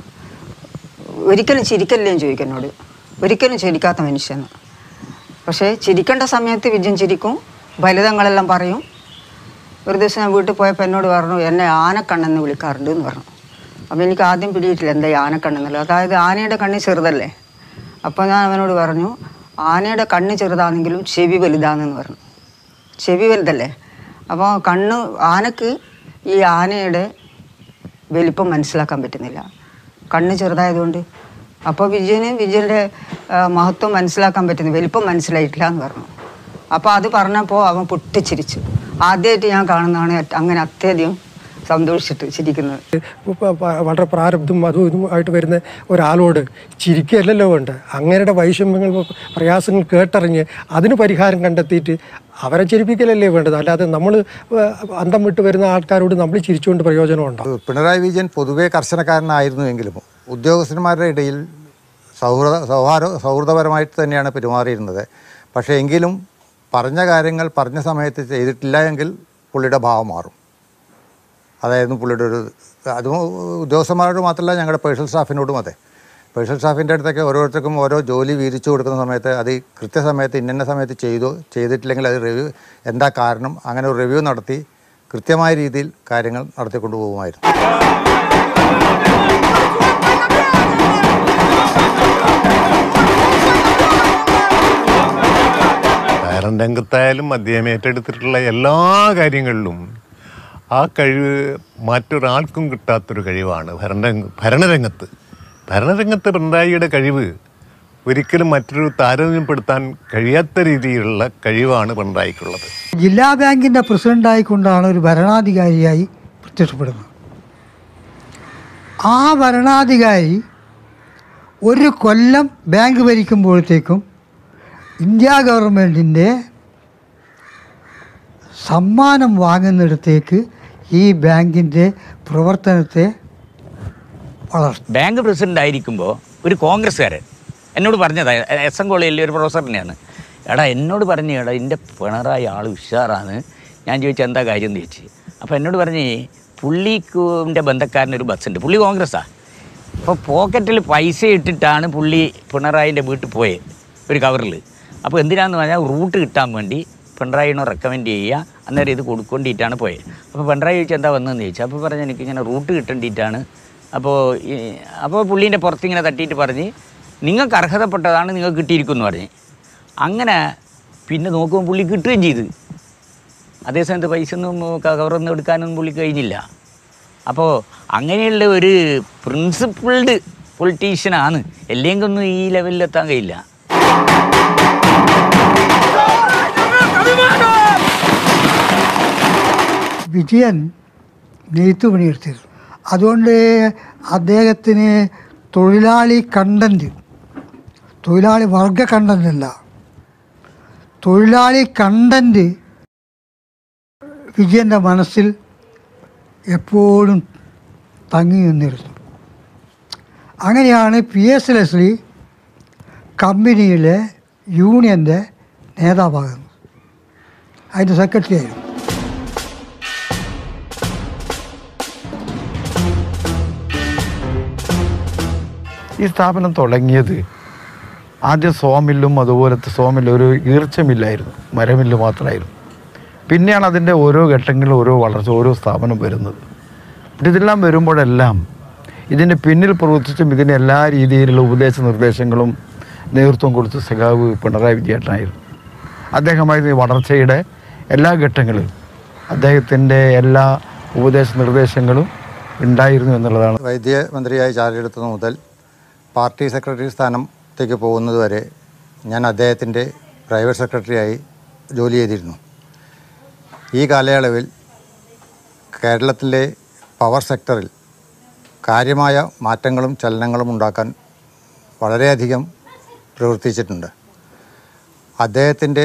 ഒരിക്കലും ചിരിക്കല്ലേ ചോദിക്കും എന്നോട് ഒരിക്കലും ചിരിക്കാത്ത മനുഷ്യന് പക്ഷേ ചിരിക്കേണ്ട സമയത്ത് വിജയൻ ചിരിക്കും ഫലിതങ്ങളെല്ലാം പറയും ഒരു ദിവസം ഞാൻ വീട്ടിൽ പോയപ്പോൾ എന്നോട് പറഞ്ഞു എന്നെ ആനക്കണ്ണെന്ന് വിളിക്കാറുണ്ട് എന്ന് പറഞ്ഞു അപ്പോൾ എനിക്ക് ആദ്യം പിടിയിട്ടില്ല എന്താ ഈ ആനക്കണ്ണെന്നുള്ളത് അതായത് ആനയുടെ കണ്ണ് ചെറുതല്ലേ അപ്പോൾ ഞാൻ അവനോട് പറഞ്ഞു ആനയുടെ കണ്ണ് ചെറുതാണെങ്കിലും ചെവി വലുതാണെന്ന് പറഞ്ഞു ചെവി വലുതല്ലേ അപ്പോൾ കണ്ണ് ആനക്ക് ഈ ആനയുടെ വലിപ്പം മനസ്സിലാക്കാൻ പറ്റുന്നില്ല കണ്ണ് ചെറുതായതുകൊണ്ട് അപ്പോൾ വിജയന് വിജയൻ്റെ ആ, മഹത്വം മനസ്സിലാക്കാൻ പറ്റുന്നു വലിപ്പം മനസ്സിലായിട്ടില്ല എന്ന് പറഞ്ഞു അപ്പോൾ അത് പറഞ്ഞപ്പോൾ അവൻ പൊട്ടിച്ചിരിച്ചു ആദ്യമായിട്ട് ഞാൻ കാണുന്നതാണ് അങ്ങനെ അത്യധികം സന്തോഷിച്ചിട്ട് ചിരിക്കുന്നത് ഇപ്പൊ പ- വളരെ പ്രാരബ്ധം അതും ഇതും ആയിട്ട് വരുന്ന ഒരാളോട് ചിരിക്കുകയല്ലല്ലോ വേണ്ട അങ്ങനെയുടെ വൈഷമ്യങ്ങൾ പ്രയാസങ്ങൾ കേട്ടറിഞ്ഞ് അതിന് പരിഹാരം കണ്ടെത്തിയിട്ട് അവരെ ചിരിപ്പിക്കലല്ലേ വേണ്ടത് അല്ലാതെ നമ്മൾ അന്തം വിട്ട് വരുന്ന ആൾക്കാരോട് നമ്മൾ ചിരിച്ചുകൊണ്ട് പ്രയോജനമുണ്ടോ പിണറായി വിജയൻ പൊതുവേ കർശനക്കാരനായിരുന്നുവെങ്കിലും ഉദ്യോഗസ്ഥന്മാരുടെ ഇടയിൽ സൗഹൃദ സൗഹാർദ്ദ സൗഹൃദപരമായിട്ട് തന്നെയാണ് പെരുമാറിയിരുന്നത് പക്ഷേ എങ്കിലും പറഞ്ഞ കാര്യങ്ങൾ പറഞ്ഞ സമയത്ത് ചെയ്തിട്ടില്ല എങ്കിൽ പുള്ളിയുടെ ഭാവം മാറും അതായിരുന്നു പുള്ളിയുടെ ഒരു അതും ഉദ്യോഗസ്ഥന്മാരോട് മാത്രമല്ല ഞങ്ങളുടെ പേഴ്സണൽ സ്റ്റാഫിനോടും അതെ പേഴ്സണൽ സ്റ്റാഫിൻ്റെ അടുത്തൊക്കെ ഓരോരുത്തർക്കും ഓരോ ജോലി വീതിച്ചു കൊടുക്കുന്ന സമയത്ത് അത് ഈ കൃത്യസമയത്ത് ഇന്ന സമയത്ത് ചെയ്തു ചെയ്തിട്ടില്ലെങ്കിൽ അത് റിവ്യൂ എന്താ കാരണം അങ്ങനെ ഒരു റിവ്യൂ നടത്തി കൃത്യമായ രീതിയിൽ കാര്യങ്ങൾ നടത്തിക്കൊണ്ടു പോകുമായിരുന്നു ഭരണ രംഗത്തായാലും അദ്ദേഹം ഏറ്റെടുത്തിട്ടുള്ള എല്ലാ കാര്യങ്ങളിലും ആ കഴിവ് മറ്റൊരാൾക്കും കിട്ടാത്തൊരു കഴിവാണ് ഭരണ ഭരണരംഗത്ത് ഭരണരംഗത്ത് പിണറായിയുടെ കഴിവ് ഒരിക്കലും മറ്റൊരു താരതമ്യപ്പെടുത്താൻ കഴിയാത്ത രീതിയിലുള്ള കഴിവാണ് പിണറായിക്കുള്ളത് ജില്ലാ ബാങ്കിൻ്റെ പ്രസിഡൻ്റായിക്കൊണ്ടാണ് ഒരു ഭരണാധികാരിയായി പ്രത്യക്ഷപ്പെടുന്നത് ആ ഭരണാധികാരി ഒരു കൊല്ലം ബാങ്ക് ഭരിക്കുമ്പോഴത്തേക്കും ഇന്ത്യ ഗവൺമെൻറ്റിൻ്റെ സമ്മാനം വാങ്ങുന്നിടത്തേക്ക് ഈ ബാങ്കിൻ്റെ പ്രവർത്തനത്തെ വളർത്തും ബാങ്ക് പ്രസിഡന്റ് ആയിരിക്കുമ്പോൾ ഒരു കോൺഗ്രസ്സുകാരൻ എന്നോട് പറഞ്ഞതാ എസ് എൻ കോളേജിലെ ഒരു പ്രൊഫസർ തന്നെയാണ് എടാ എന്നോട് പറഞ്ഞു എടാ എൻ്റെ പിണറായി ആൾ ഉഷാറാണ് ഞാൻ ചോദിച്ചു എന്താ കാര്യം എന്ന് ചോദിച്ചു അപ്പോൾ എന്നോട് പറഞ്ഞ് പുള്ളിൻ്റെ ബന്ധക്കാരനൊരു ബസ്സുണ്ട് പുള്ളി കോൺഗ്രസ്സാണ് അപ്പോൾ പോക്കറ്റിൽ പൈസ ഇട്ടിട്ടാണ് പുള്ളി പിണറായിൻ്റെ വീട്ടിൽ പോയത് ഒരു കവറിൽ അപ്പോൾ എന്തിനാന്ന് പറഞ്ഞാൽ റൂട്ട് കിട്ടാൻ വേണ്ടി പിണറായിനെ റെക്കമെൻഡ് ചെയ്യുക അന്നേരം ഇത് കൊടുക്കൊണ്ടിട്ടാണ് പോയത് അപ്പോൾ പിണറായി ചോദിച്ചാൽ എന്താ വന്നതെന്ന് ചോദിച്ചു അപ്പോൾ പറഞ്ഞ് എനിക്കിങ്ങനെ റൂട്ട് കിട്ടേണ്ടിയിട്ടാണ് അപ്പോൾ ഈ അപ്പോൾ പുള്ളീൻ്റെ പുറത്തിങ്ങനെ തട്ടിയിട്ട് പറഞ്ഞ് നിങ്ങൾക്ക് അർഹതപ്പെട്ടതാണ് നിങ്ങൾക്ക് കിട്ടിയിരിക്കുമെന്ന് പറഞ്ഞ് അങ്ങനെ പിന്നെ നോക്കുമ്പോൾ പുള്ളി കിട്ടുകയും ചെയ്ത് അതേസമയത്ത് പൈസ ഒന്നും കവറൊന്നും എടുക്കാനൊന്നും പുള്ളി കഴിഞ്ഞില്ല അപ്പോൾ അങ്ങനെയുള്ള ഒരു പ്രിൻസിപ്പിൾഡ് പൊളിറ്റീഷ്യനാണ് അല്ലെങ്കിൽ ഒന്നും ഈ ലെവലിലെത്താൻ കഴിയില്ല വിജയൻ നെയ്ത്ത് പണിയെടുത്തിരുന്നു അതുകൊണ്ട് അദ്ദേഹത്തിന് തൊഴിലാളി കണ്ടന്റ് തൊഴിലാളി വർഗ കണ്ടന്റ് അല്ല തൊഴിലാളി കണ്ടന്റ് വിജയൻ്റെ മനസ്സിൽ എപ്പോഴും തങ്ങി നിന്നിരുന്നു അങ്ങനെയാണ് പി എസ് ലെസ്ലി കമ്പനിയിലെ യൂണിയൻ്റെ നേതാവാകുന്നത് അതിൻ്റെ സെക്രട്ടറി ആയിരുന്നു ഈ സ്ഥാപനം തുടങ്ങിയത് ആദ്യം സോമില്ലും അതുപോലത്തെ സോമില്ല് ഒരു ഈർച്ചമില്ലായിരുന്നു മരമില്ല് മാത്രമായിരുന്നു പിന്നെയാണ് അതിൻ്റെ ഓരോ ഘട്ടങ്ങളിലും ഓരോ വളർച്ച ഓരോ സ്ഥാപനം വരുന്നത് എന്നിട്ട് ഇതെല്ലാം വരുമ്പോഴെല്ലാം ഇതിൻ്റെ പിന്നിൽ പ്രവർത്തിച്ചും ഇതിന് എല്ലാ രീതിയിലുള്ള ഉപദേശ നിർദ്ദേശങ്ങളും നേതൃത്വം കൊടുത്ത സഖാവ് പിണറായി വിജയേട്ടനായിരുന്നു അദ്ദേഹമായിരുന്നു ഈ വളർച്ചയുടെ എല്ലാ ഘട്ടങ്ങളിലും അദ്ദേഹത്തിൻ്റെ എല്ലാ ഉപദേശ നിർദ്ദേശങ്ങളും ഉണ്ടായിരുന്നു എന്നുള്ളതാണ് വൈദ്യമന്ത്രിയായി ചാർജെടുത്തത് മുതൽ പാർട്ടി സെക്രട്ടറി സ്ഥാനത്തേക്ക് പോകുന്നതുവരെ ഞാൻ അദ്ദേഹത്തിൻ്റെ പ്രൈവറ്റ് സെക്രട്ടറിയായി ജോലി ചെയ്തിരുന്നു ഈ കാലയളവിൽ കേരളത്തിലെ പവർ സെക്ടറിൽ കാര്യമായ മാറ്റങ്ങളും ചലനങ്ങളും ഉണ്ടാക്കാൻ വളരെയധികം പ്രവർത്തിച്ചിട്ടുണ്ട് അദ്ദേഹത്തിൻ്റെ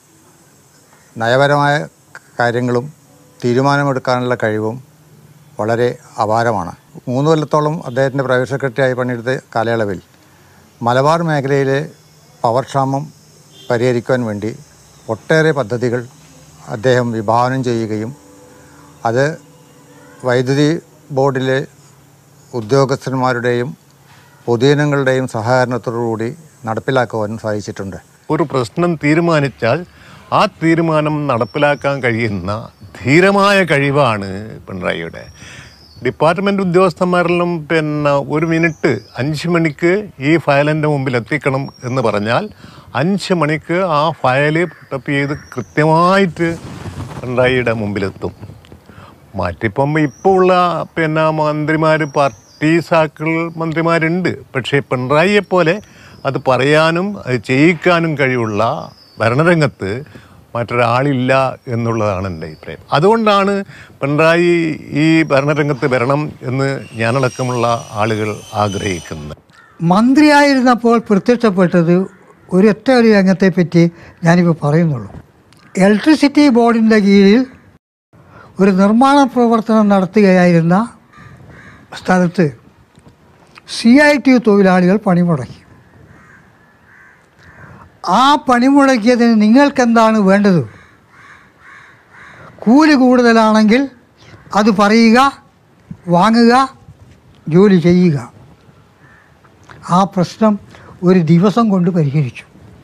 നയപരമായ കാര്യങ്ങളും തീരുമാനമെടുക്കാനുള്ള കഴിവും വളരെ അപാരമാണ് മൂന്ന് കൊല്ലത്തോളം അദ്ദേഹത്തിൻ്റെ പ്രൈവറ്റ് സെക്രട്ടറിയായി പണിയെടുത്ത കാലയളവിൽ മലബാർ മേഖലയിലെ പവർ ക്ഷാമം പരിഹരിക്കുവാൻ വേണ്ടി ഒട്ടേറെ പദ്ധതികൾ അദ്ദേഹം വിഭാവനം ചെയ്യുകയും അത് വൈദ്യുതി ബോർഡിലെ ഉദ്യോഗസ്ഥന്മാരുടെയും പൊതുജനങ്ങളുടെയും സഹകരണത്തോടുകൂടി നടപ്പിലാക്കുവാനും സാധിച്ചിട്ടുണ്ട് ഒരു പ്രശ്നം തീരുമാനിച്ചാൽ ആ തീരുമാനം നടപ്പിലാക്കാൻ കഴിയുന്ന ധീരമായ കഴിവാണ് പിണറായിയുടെ ഡിപ്പാർട്ട്മെൻറ്റ് ഉദ്യോഗസ്ഥന്മാരിലും പിന്നെ ഒരു മിനിറ്റ് അഞ്ച് മണിക്ക് ഈ ഫയലിൻ്റെ മുമ്പിൽ എത്തിക്കണം എന്ന് പറഞ്ഞാൽ അഞ്ച് മണിക്ക് ആ ഫയല് ടപ്പ് ചെയ്ത് കൃത്യമായിട്ട് പിണറായിയുടെ മുമ്പിലെത്തും മാറ്റിപ്പം ഇപ്പോൾ ഉള്ള പിന്നെ മന്ത്രിമാർ പാർട്ടി സാക്കിൾ മന്ത്രിമാരുണ്ട് പക്ഷേ പിണറായിയെ പോലെ അത് പറയാനും അത് ചെയ്യിക്കാനും കഴിവുള്ള ഭരണരംഗത്ത് മറ്റൊരാളില്ല എന്നുള്ളതാണ് എൻ്റെ അഭിപ്രായം അതുകൊണ്ടാണ് പിണറായി ഈ ഭരണരംഗത്ത് വരണം എന്ന് ഞാനടക്കമുള്ള ആളുകൾ ആഗ്രഹിക്കുന്നത് മന്ത്രിയായിരുന്നപ്പോൾ പ്രത്യക്ഷപ്പെട്ടത് ഒരൊറ്റ ഒരു രംഗത്തെപ്പറ്റി ഞാനിപ്പോൾ പറയുന്നുള്ളൂ ഇലക്ട്രിസിറ്റി ബോർഡിൻ്റെ കീഴിൽ ഒരു നിർമ്മാണ പ്രവർത്തനം നടത്തുകയായിരുന്ന സ്ഥലത്ത് സി ഐ ടി തൊഴിലാളികൾ പണിമുടക്കി ആ പണിമുടക്കിയതിന് നിങ്ങൾക്കെന്താണ് വേണ്ടത് കൂലി കൂടുതലാണെങ്കിൽ അത് പറയുക വാങ്ങുക ജോലി ചെയ്യുക ആ പ്രശ്നം ഒരു ദിവസം കൊണ്ട് പരിഹരിച്ചു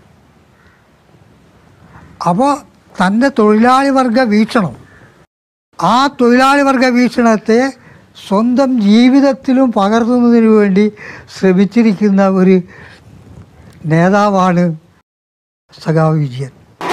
അപ്പോൾ തൻ്റെ തൊഴിലാളി വർഗ വീക്ഷണം ആ തൊഴിലാളി വർഗ വീക്ഷണത്തെ സ്വന്തം ജീവിതത്തിലും പകർത്തുന്നതിന് വേണ്ടി ശ്രമിച്ചിരിക്കുന്ന ഒരു നേതാവാണ് സഖാവ് വിജയൻ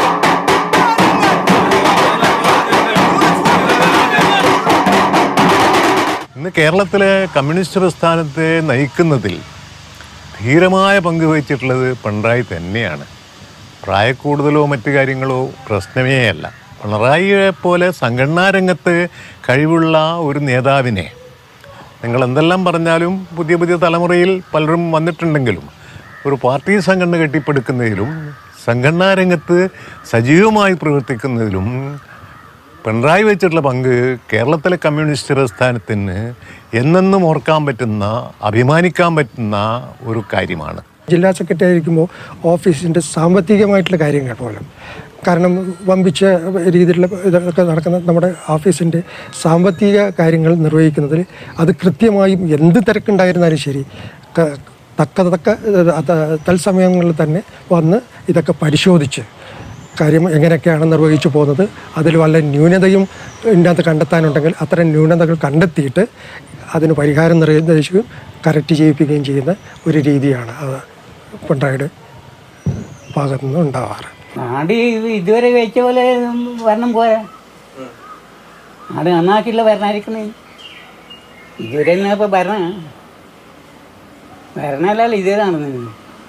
ഇന്ന് കേരളത്തിലെ കമ്മ്യൂണിസ്റ്റ് പ്രസ്ഥാനത്തെ നയിക്കുന്നതിൽ ധീരമായ പങ്ക് വഹിച്ചിട്ടുള്ളത് പിണറായി തന്നെയാണ് പ്രായക്കൂടുതലോ മറ്റു കാര്യങ്ങളോ പ്രശ്നമേ അല്ല പിണറായിയെ പോലെ സംഘടനാ രംഗത്ത് കഴിവുള്ള ഒരു നേതാവിനെ നിങ്ങൾ എന്തെല്ലാം പറഞ്ഞാലും പുതിയ പുതിയ തലമുറയിൽ പലരും വന്നിട്ടുണ്ടെങ്കിലും ഒരു പാർട്ടി സംഘടന കെട്ടിപ്പടുക്കുന്നതിലും സംഘടനാ രംഗത്ത് സജീവമായി പ്രവർത്തിക്കുന്നതിലും പിണറായി വെച്ചിട്ടുള്ള പങ്ക് കേരളത്തിലെ കമ്മ്യൂണിസ്റ്റ് പ്രസ്ഥാനത്തിന് എന്നെന്നും ഓർക്കാൻ പറ്റുന്ന അഭിമാനിക്കാൻ പറ്റുന്ന ഒരു കാര്യമാണ് ജില്ലാ സെക്രട്ടറി ആയിരിക്കുമ്പോൾ ഓഫീസിൻ്റെ സാമ്പത്തികമായിട്ടുള്ള കാര്യങ്ങൾ പോലും കാരണം വമ്പിച്ച രീതിയിലുള്ള ഇതൊക്കെ നടക്കുന്ന നമ്മുടെ ഓഫീസിൻ്റെ സാമ്പത്തിക കാര്യങ്ങൾ നിർവഹിക്കുന്നതിൽ അത് കൃത്യമായും എന്ത് തിരക്കുണ്ടായിരുന്നാലും ശരി ക- തക്ക തക്ക അത് തത്സമയങ്ങളിൽ തന്നെ വന്ന് ഇതൊക്കെ പരിശോധിച്ച് കാര്യം എങ്ങനെയൊക്കെയാണ് നിർവഹിച്ചു പോകുന്നത് അതിൽ വല്ല ന്യൂനതയും ഇതിനകത്ത് കണ്ടെത്താനുണ്ടെങ്കിൽ അത്തരം ന്യൂനതകൾ കണ്ടെത്തിയിട്ട് അതിന് പരിഹാരം നിർദ്ദേശിക്കുകയും കറക്റ്റ് ചെയ്യിപ്പിക്കുകയും ചെയ്യുന്ന ഒരു രീതിയാണ് അത് പിണറായിയുടെ ഭാഗത്തു നിന്ന് ഉണ്ടാവാറ് നാട് ഇതുവരെ കഴിച്ച പോലെ ഭരണം പോരാ നാട് നന്നാക്കിയുള്ള ഭരണമായിരിക്കണേ ഇതുവരെ എന്നാ ഇപ്പൊ ഭരണ ഭരണമല്ലല്ലോ ഇതേ നടന്നത്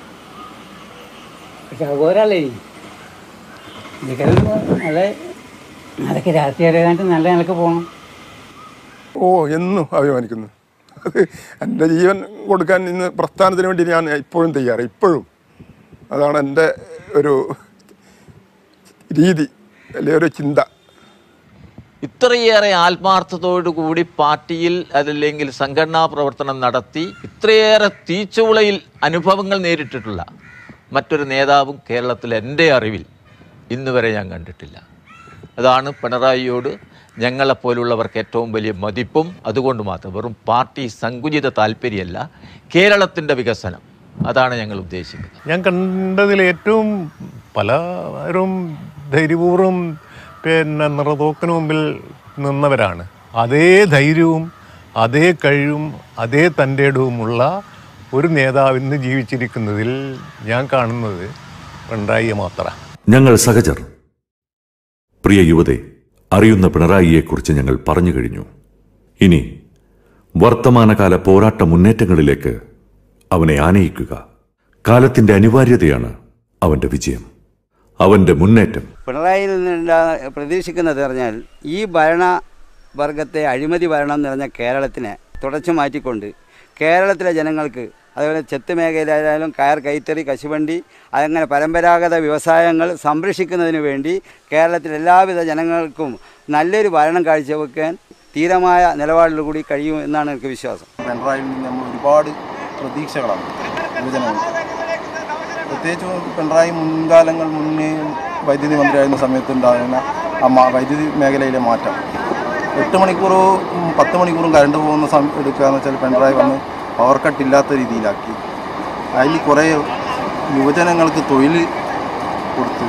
പക്ഷെ അതുപോലല്ലേ ഇതൊക്കെ നല്ല അതൊക്കെ രാഷ്ട്രീയമായിട്ട് നല്ല നിലക്ക് പോകണം ഓ എന്നും അഭിമാനിക്കുന്നു അത് എൻ്റെ ജീവൻ കൊടുക്കാൻ ഇന്ന് പ്രസ്ഥാനത്തിന് വേണ്ടി ഞാൻ ഇപ്പോഴും തയ്യാറ് ഇപ്പോഴും അതാണ് എൻ്റെ ഒരു രീതി അല്ലെ ഒരു ചിന്ത ഇത്രയേറെ ആത്മാർത്ഥതയോടു കൂടി പാർട്ടിയിൽ അതല്ലെങ്കിൽ സംഘടനാ പ്രവർത്തനം നടത്തി ഇത്രയേറെ തീച്ചുളയിൽ അനുഭവങ്ങൾ നേരിട്ടിട്ടുള്ള മറ്റൊരു നേതാവും കേരളത്തിൽ എൻ്റെ അറിവിൽ ഇന്ന് വരെ ഞാൻ കണ്ടിട്ടില്ല അതാണ് പിണറായിയോട് ഞങ്ങളെപ്പോലുള്ളവർക്ക് ഏറ്റവും വലിയ മതിപ്പും അതുകൊണ്ട് മാത്രം വെറും പാർട്ടി സങ്കുചിത താല്പര്യമല്ല കേരളത്തിൻ്റെ വികസനം അതാണ് ഞങ്ങൾ ഉദ്ദേശിക്കുന്നത് ഞാൻ കണ്ടതിൽ ഏറ്റവും പലരും ധൈര്യപൂർവ്വം പിന്നെ നിറതോക്കിന് മുമ്പിൽ നിന്നവരാണ് അതേ ധൈര്യവും അതേ കഴിവും അതേ തൻ്റെ ഇടവുമുള്ള ഒരു നേതാവ് ഇന്ന് ജീവിച്ചിരിക്കുന്നതിൽ ഞാൻ കാണുന്നത് പിണറായിയെ മാത്രമാണ് ഞങ്ങൾ സഹചർ പ്രിയ യുവതെ അറിയുന്ന പിണറായിയെക്കുറിച്ച് ഞങ്ങൾ പറഞ്ഞു കഴിഞ്ഞു ഇനി വർത്തമാനകാല പോരാട്ട മുന്നേറ്റങ്ങളിലേക്ക് അവനെ ആനയിക്കുക കാലത്തിന്റെ അനിവാര്യതയാണ് അവന്റെ വിജയം അവന്റെ മുന്നേറ്റം പിണറായിയിൽ നിന്നുണ്ടാ പ്രതീക്ഷിക്കുന്നത് പറഞ്ഞാൽ ഈ ഭരണ വർഗത്തെ അഴിമതി ഭരണം നിറഞ്ഞ കേരളത്തിനെ തുടച്ചു മാറ്റിക്കൊണ്ട് കേരളത്തിലെ ജനങ്ങൾക്ക് അതുപോലെ ചെത്ത് മേഖലയിലായാലും കയർ കൈത്തറി കശുവണ്ടി അങ്ങനെ പരമ്പരാഗത വ്യവസായങ്ങൾ സംരക്ഷിക്കുന്നതിന് വേണ്ടി കേരളത്തിലെ എല്ലാവിധ ജനങ്ങൾക്കും നല്ലൊരു ഭരണം കാഴ്ചവെക്കാൻ ധീരമായ നിലപാടിലൂടി കഴിയും എന്നാണ് എനിക്ക് വിശ്വാസം പിണറായിയിൽ നിന്ന് നമ്മൾ ഒരുപാട് പ്രതീക്ഷകളാണ് യുവജനങ്ങൾക്ക് പ്രത്യേകിച്ച് പിണറായി മുൻകാലങ്ങൾ മുന്നേ വൈദ്യുതി മന്ത്രിയായിരുന്ന സമയത്ത് ഉണ്ടാകുന്ന ആ മാ- വൈദ്യുതി മേഖലയിലെ മാറ്റം എട്ട് മണിക്കൂറോ ഉം, പത്ത് മണിക്കൂറും കറണ്ട് പോകുന്ന സമയം എടുക്കുക എന്ന് വെച്ചാൽ പിണറായി വന്ന് പവർ കട്ട് ഇല്ലാത്ത രീതിയിലാക്കി അതിൽ കുറേ യുവജനങ്ങൾക്ക് തൊഴിൽ കൊടുത്തു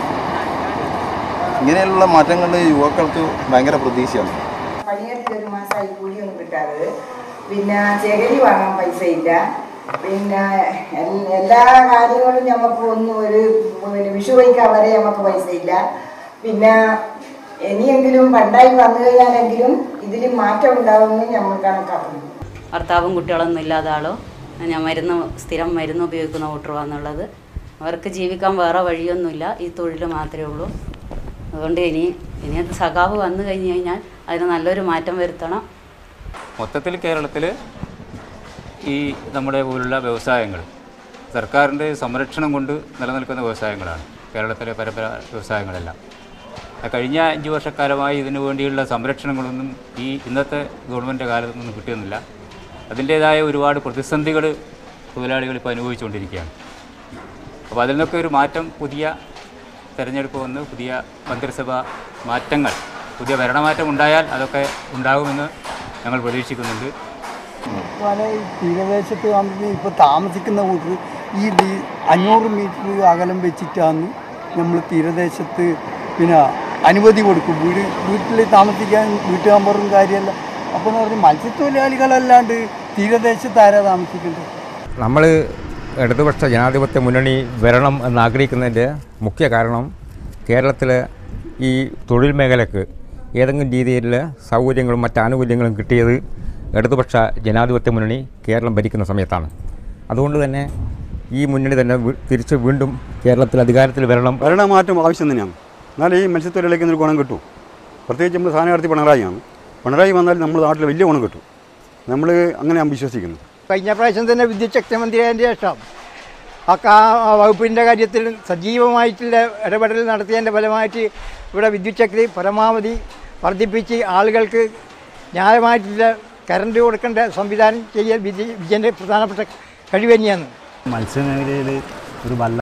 ഇങ്ങനെയുള്ള മാറ്റങ്ങൾ യുവാക്കൾക്ക് ഭയങ്കര പ്രതീക്ഷയാണ് പണിയെടുത്ത് ഒരു മാസമായി കൂലിയൊന്നും കിട്ടാറ് പിന്നെ ചെകരി വാങ്ങാൻ പൈസ ഇല്ല പിന്നെ എൽ- എല്ലാ കാര്യങ്ങളും നമുക്ക് ഒന്നും ഒരു പിന്നെ വിഷു വയ്ക്കാൻ വരെ നമുക്ക് പൈസ ഇല്ല പിന്നെ ഇനിയെങ്കിലും പണ്ടായി വന്നു കഴിഞ്ഞാലെങ്കിലും ഇതിൽ മാറ്റം ഉണ്ടാവുമെന്ന് നമ്മൾ കണക്കാക്കുന്നു ഭർത്താവും കുട്ടികളൊന്നും ഇല്ലാത്ത ആളോ ഞാൻ മരുന്ന് സ്ഥിരം മരുന്ന് ഉപയോഗിക്കുന്ന കൂട്ടറുവാന്നുള്ളത് അവർക്ക് ജീവിക്കാൻ വേറെ വഴിയൊന്നുമില്ല ഈ തൊഴിൽ മാത്രമേ ഉള്ളൂ അതുകൊണ്ട് ഇനി ഇനി അത് സഖാവ് വന്നു കഴിഞ്ഞ് കഴിഞ്ഞാൽ അതിന് നല്ലൊരു മാറ്റം വരുത്തണം മൊത്തത്തിൽ കേരളത്തിൽ ഈ നമ്മുടെ പോലുള്ള വ്യവസായങ്ങൾ സർക്കാരിൻ്റെ സംരക്ഷണം കൊണ്ട് നിലനിൽക്കുന്ന വ്യവസായങ്ങളാണ് കേരളത്തിലെ പരമ്പര വ്യവസായങ്ങളെല്ലാം ആ കഴിഞ്ഞ അഞ്ച് വർഷക്കാലമായി ഇതിനു വേണ്ടിയുള്ള സംരക്ഷണങ്ങളൊന്നും ഈ ഇന്നത്തെ ഗവൺമെൻറ് കാലത്തൊന്നും കിട്ടുന്നില്ല അതിൻ്റേതായ ഒരുപാട് പ്രതിസന്ധികൾ തൊഴിലാളികൾ ഇപ്പോൾ അനുഭവിച്ചുകൊണ്ടിരിക്കുകയാണ് അപ്പോൾ അതിൽ നിന്നൊക്കെ ഒരു മാറ്റം പുതിയ തെരഞ്ഞെടുപ്പ് വന്ന് പുതിയ മന്ത്രിസഭ മാറ്റങ്ങൾ പുതിയ ഭരണമാറ്റം ഉണ്ടായാൽ അതൊക്കെ ഉണ്ടാകുമെന്ന് ഞങ്ങൾ പ്രതീക്ഷിക്കുന്നുണ്ട് പല തീരദേശത്ത് വന്നിട്ട് ഇപ്പോൾ താമസിക്കുന്ന കൂട്ടർ ഈ ദി- അഞ്ഞൂറ് മീറ്റർ അകലം വെച്ചിട്ടാണ് നമ്മൾ തീരദേശത്ത് പിന്നെ അനുമതി കൊടുക്കും വീട് വീട്ടിൽ താമസിക്കാൻ വീട്ടുകാമ്പറും കാര്യമല്ല അപ്പോൾ എന്ന് പറഞ്ഞാൽ മത്സ്യത്തൊഴിലാളികളല്ലാണ്ട് തീരദേശത്ത് ആരാ താമസിക്കേണ്ടത് നമ്മൾ ഇടതുപക്ഷ ജനാധിപത്യ മുന്നണി വരണം എന്ന് ആഗ്രഹിക്കുന്നതിൻ്റെ മുഖ്യ കാരണം കേരളത്തിലെ ഈ തൊഴിൽ മേഖലക്ക് ഏതെങ്കിലും രീതിയിലുള്ള സൗകര്യങ്ങളും മറ്റ് ആനുകൂല്യങ്ങളും കിട്ടിയത് ഇടതുപക്ഷ ജനാധിപത്യ മുന്നണി കേരളം ഭരിക്കുന്ന സമയത്താണ് അതുകൊണ്ട് തന്നെ ഈ മുന്നണി തന്നെ വീ- തിരിച്ച് വീണ്ടും കേരളത്തിൽ അധികാരത്തിൽ വരണം ഭരണമാറ്റം ആവശ്യം തന്നെയാണ് എന്നാലേ ഈ മത്സ്യത്തൊഴിലാളിക്ക് ഒരു ഗുണം കിട്ടും പ്രത്യേകിച്ച് നമ്മൾ സ്ഥാനാർത്ഥി പിണറായിയാണ് പിണറായി വന്നാൽ നമ്മുടെ നാട്ടിൽ വലിയ ഗുണം കിട്ടും നമ്മൾ അങ്ങനെയാണ് വിശ്വസിക്കുന്നത് കഴിഞ്ഞ പ്രാവശ്യം തന്നെ വിദ്യുച്ഛക്തി മന്ത്രിയായതിൻ്റെ ശേഷം ആ കാ ആ വകുപ്പിൻ്റെ കാര്യത്തിൽ സജീവമായിട്ടുള്ള ഇടപെടൽ നടത്തിയതിൻ്റെ ഫലമായിട്ട് ഇവിടെ വിദ്യുച്ഛക്തി പരമാവധി വർദ്ധിപ്പിച്ച് ആളുകൾക്ക് ന്യായമായിട്ടുള്ള കറണ്ട് കൊടുക്കേണ്ട സംവിധാനം ചെയ്യാൻ വിജയ് വിജയൻ്റെ പ്രധാനപ്പെട്ട കഴിവ് തന്നെയാണ് മത്സ്യമേഖലയിൽ ഒരു വല്ല